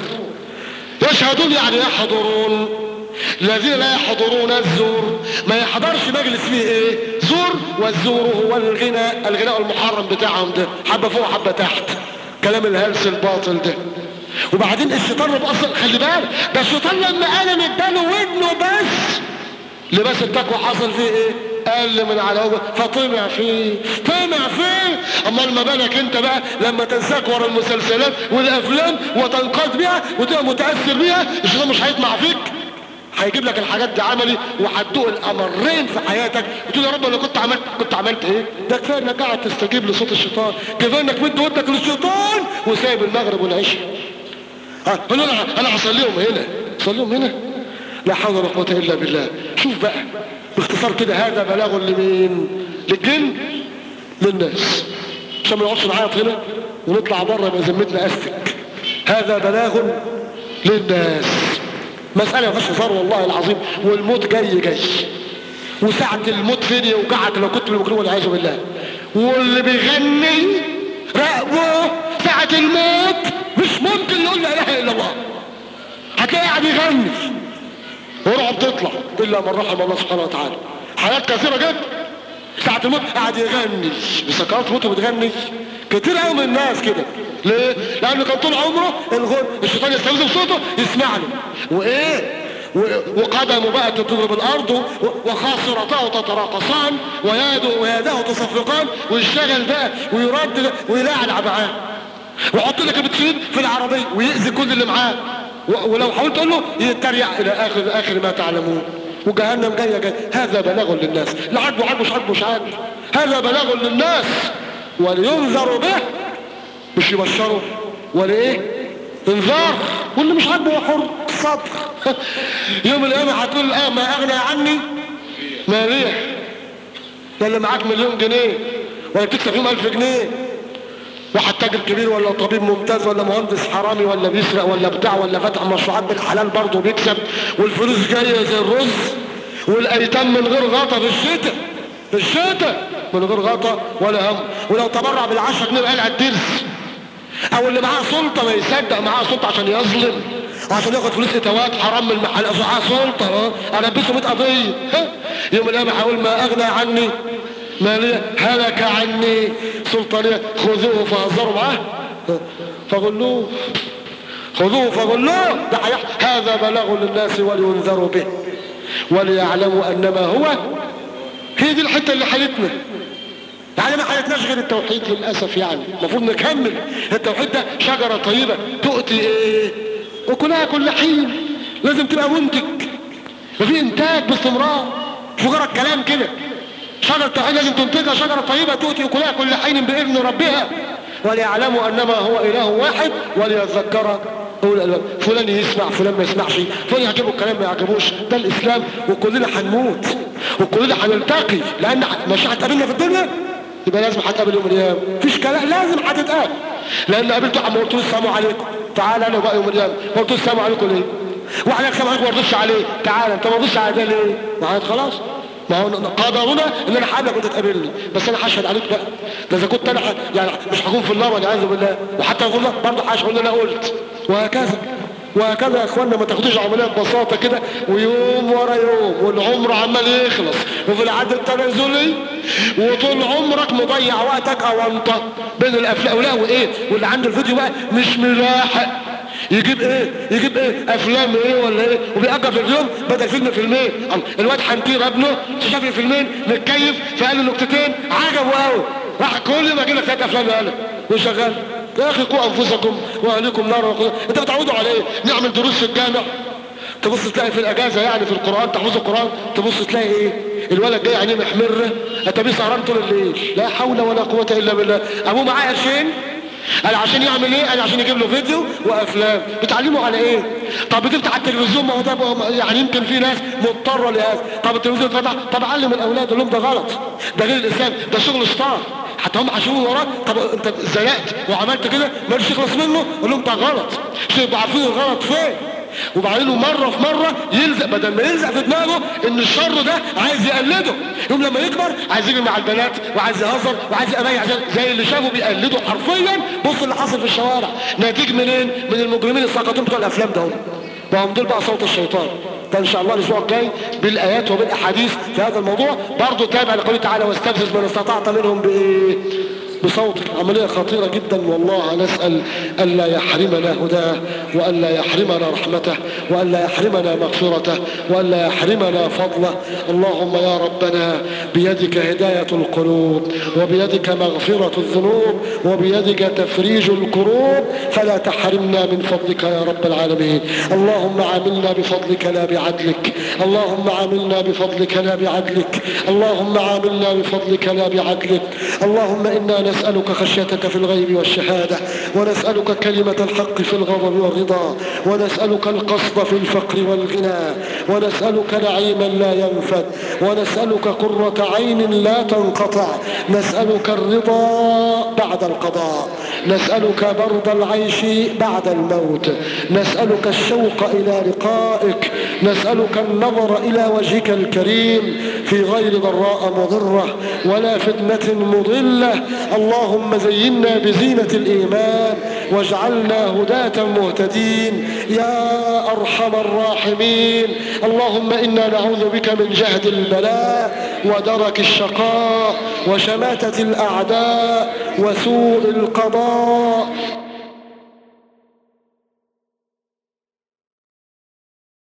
يشهدون يعني يحضرون الذين لا يحضرون الزور ما يحضرش مجلس فيه ايه زور والزور هو الغناء الغناء المحرم بتاعهم ده حبة فوق حبة تحت كلام الهلس الباطل ده وبعدين الشيطان رب اصلا خلي بالك ده الشيطان لما ادم اداله ودنه بس لباس التقوى حصل فيه ايه قل من على وجهه فطمع فيه طمع فيه امال ما بالك انت بقى لما تنساك ورا المسلسلات والافلام وتنقاد بيها وتبقى متاثر بيها الشيطان مش هيطمع فيك هيجيب لك الحاجات دي عملي وهتدوق الامرين في حياتك وتقول يا رب انا كنت عملت كنت عملت ايه ده كفايه انك قاعد تستجيب لصوت الشيطان كفايه انك مد ودك للشيطان وسايب المغرب والعشاء ها انا انا هصليهم هنا صليهم هنا لا حول ولا قوه الا بالله شوف بقى باختصار كده هذا بلاغ لمين للجن للناس عشان ما نقعدش نعيط هنا ونطلع بره يبقى ذمتنا استك هذا بلاغ للناس مسألة ما فيهاش هزار والله العظيم والموت جاي جاي وساعة الموت فين يوجعك لو كنت بالمكروه والعياذ بالله واللي بيغني راقبه ساعة الموت مش ممكن يقول لا اله الا الله هتلاقيه قاعد يغني ورعب تطلع الا من رحم الله سبحانه وتعالى حالات كثيرة جدا ساعة الموت قاعد يغني بسكرات موته بتغني كتير قوي من الناس كده ليه؟ لأنه كان طول عمره الغن الشيطان يستخدم صوته يسمع له وإيه؟ وقدمه بقى تضرب الأرض وخاصرته تتراقصان ويده ويداه تصفقان ويشتغل بقى ويردد ويلاعب معاه ويحط لك بتسين في العربية ويأذي كل اللي معاه ولو حاولت تقول له يتريق إلى آخر آخر ما تعلمون وجهنم جاية جاية هذا بلاغ للناس لا عاجبه عاجبه مش عاجبه مش عاجبه هذا بلاغ للناس ولينذروا به مش يبشروا ولا ايه انذار واللي مش عاجبه هو حر الصدر يوم القيامة هتقول اه ما اغنى عني ماليه ده اللي معاك مليون جنيه ولا تكسب فيهم الف جنيه واحد تاجر كبير ولا طبيب ممتاز ولا مهندس حرامي ولا بيسرق ولا بتاع ولا فتح مشروعات بالحلال برضه بيكسب والفلوس جايه زي الرز والايتام من غير غطا في الشتاء في الشتاء من غير غطا ولا هم ولو تبرع بالعشرة جنيه قلع الدرس او اللي معاه سلطه ما يصدق معاه سلطه عشان يظلم وعشان ياخد فلوس اتوات حرام من المحل معاه سلطه اه البسه 100 قضيه يوم القيامه هقول ما اغنى عني مالية هلك عني سلطانية خذوه فهزروا معاه فغلوه خذوه فغلوه ده هذا بلاغ للناس ولينذروا به وليعلموا انما هو هي دي الحته اللي حالتنا يعني ما حالتناش غير التوحيد للاسف يعني المفروض نكمل التوحيد ده شجره طيبه تؤتي ايه وكلها كل حين لازم تبقى منتج وفي انتاج باستمرار مش مجرد كلام كده شجرة التوحيد لازم تنتجها شجرة طيبة تؤتي أكلها كل حين بإذن ربها وليعلموا أنما هو إله واحد وليذكر أولي الألباب فلان يسمع فلان ما يسمعش فلان يعجبه الكلام ما يعجبوش ده الإسلام وكلنا هنموت وكلنا هنلتقي لأن مش هتقابلنا في الدنيا يبقى لازم هتقابل يوم القيامة مفيش كلام لازم هتتقابل لأن قابلته عم قلت له السلام عليكم تعال أنا بقى يوم القيامة قلت له السلام عليكم ليه؟ واحد السلام عليكم ما رضيتش عليه تعال انت ما رضيتش على ده ليه؟ ما خلاص ما هو قدرنا ان انا حابب كنت تقابلني بس انا هشهد عليك بقى ده اذا كنت انا يعني مش هكون في النار والعياذ بالله وحتى اقول لك برضه هشهد ان انا قلت وهكذا وهكذا يا اخوانا ما تاخدوش عمليه ببساطه كده ويوم ورا يوم والعمر عمال يخلص وفي العد التنازلي وطول عمرك مضيع وقتك اونطه بين الافلام ولا وايه واللي عنده الفيديو بقى مش ملاحق يجيب ايه يجيب ايه افلام ايه ولا ايه وبيأجر في اليوم بدل فيلم فيلمين الواد حنطير ابنه شاف لي فيلمين متكيف فقال له نكتتين عجبه قوي راح كل ما اجيب لك ثلاث افلام قال وشغال يا اخي قوا انفسكم واهليكم نار انت بتعودوا على ايه نعمل دروس في الجامع تبص تلاقي في الاجازه يعني في القران تحفظ القران تبص تلاقي ايه الولد جاي عينيه محمره اتابيه سهران طول الليل لا حول ولا قوه الا بالله ابوه معاه قرشين قال عشان يعمل ايه قال عشان يجيب له فيديو وافلام بتعلمه على ايه طب بتفتح التلفزيون ما هو ده يعني يمكن في ناس مضطره لهذا طب التلفزيون فتح طب علم الاولاد قول لهم ده غلط ده غير الاسلام ده شغل شطار حتى هم هيشوفوا وراك طب انت زيقت وعملت كده ما يخلص منه قول لهم ده غلط عشان يبقوا عارفين الغلط فين وبعدين مرة في مرة يلزق بدل ما يلزق في دماغه ان الشر ده عايز يقلده يوم لما يكبر عايز يجري مع البنات وعايز يهزر وعايز يبقى زي اللي شافه بيقلده حرفيا بص اللي حصل في الشوارع ناتج منين من المجرمين الساقطين بتوع الافلام ده هم دول بقى صوت الشيطان فان شاء الله الاسبوع الجاي بالايات وبالاحاديث في هذا الموضوع برضه تابع لقوله تعالى واستفزز من استطعت منهم بايه بصوت عملية خطيرة جدا والله نسأل ألا يحرمنا هداه وألا يحرمنا رحمته وألا يحرمنا مغفرته وألا يحرمنا فضله اللهم يا ربنا بيدك هداية القلوب وبيدك مغفرة الذنوب وبيدك تفريج الكروب فلا تحرمنا من فضلك يا رب العالمين اللهم عاملنا بفضلك لا بعدلك اللهم عاملنا بفضلك لا بعدلك اللهم عاملنا بفضلك لا بعدلك اللهم إنا نسألك خشيتك في الغيب والشهادة ونسألك كلمة الحق في الغضب والرضا ونسألك القصد في الفقر والغنى ونسألك نعيما لا ينفد ونسألك قرة عين لا تنقطع نسألك الرضا بعد القضاء نسألك برد العيش بعد الموت نسألك الشوق إلى لقائك نسألك النظر إلى وجهك الكريم في غير ضراء مضرة ولا فتنة مضلة اللهم زينا بزينة الإيمان واجعلنا هداة مهتدين يا أرحم الراحمين اللهم إنا نعوذ بك من جهد البلاء ودرك الشقاء وشماتة الأعداء وسوء القضاء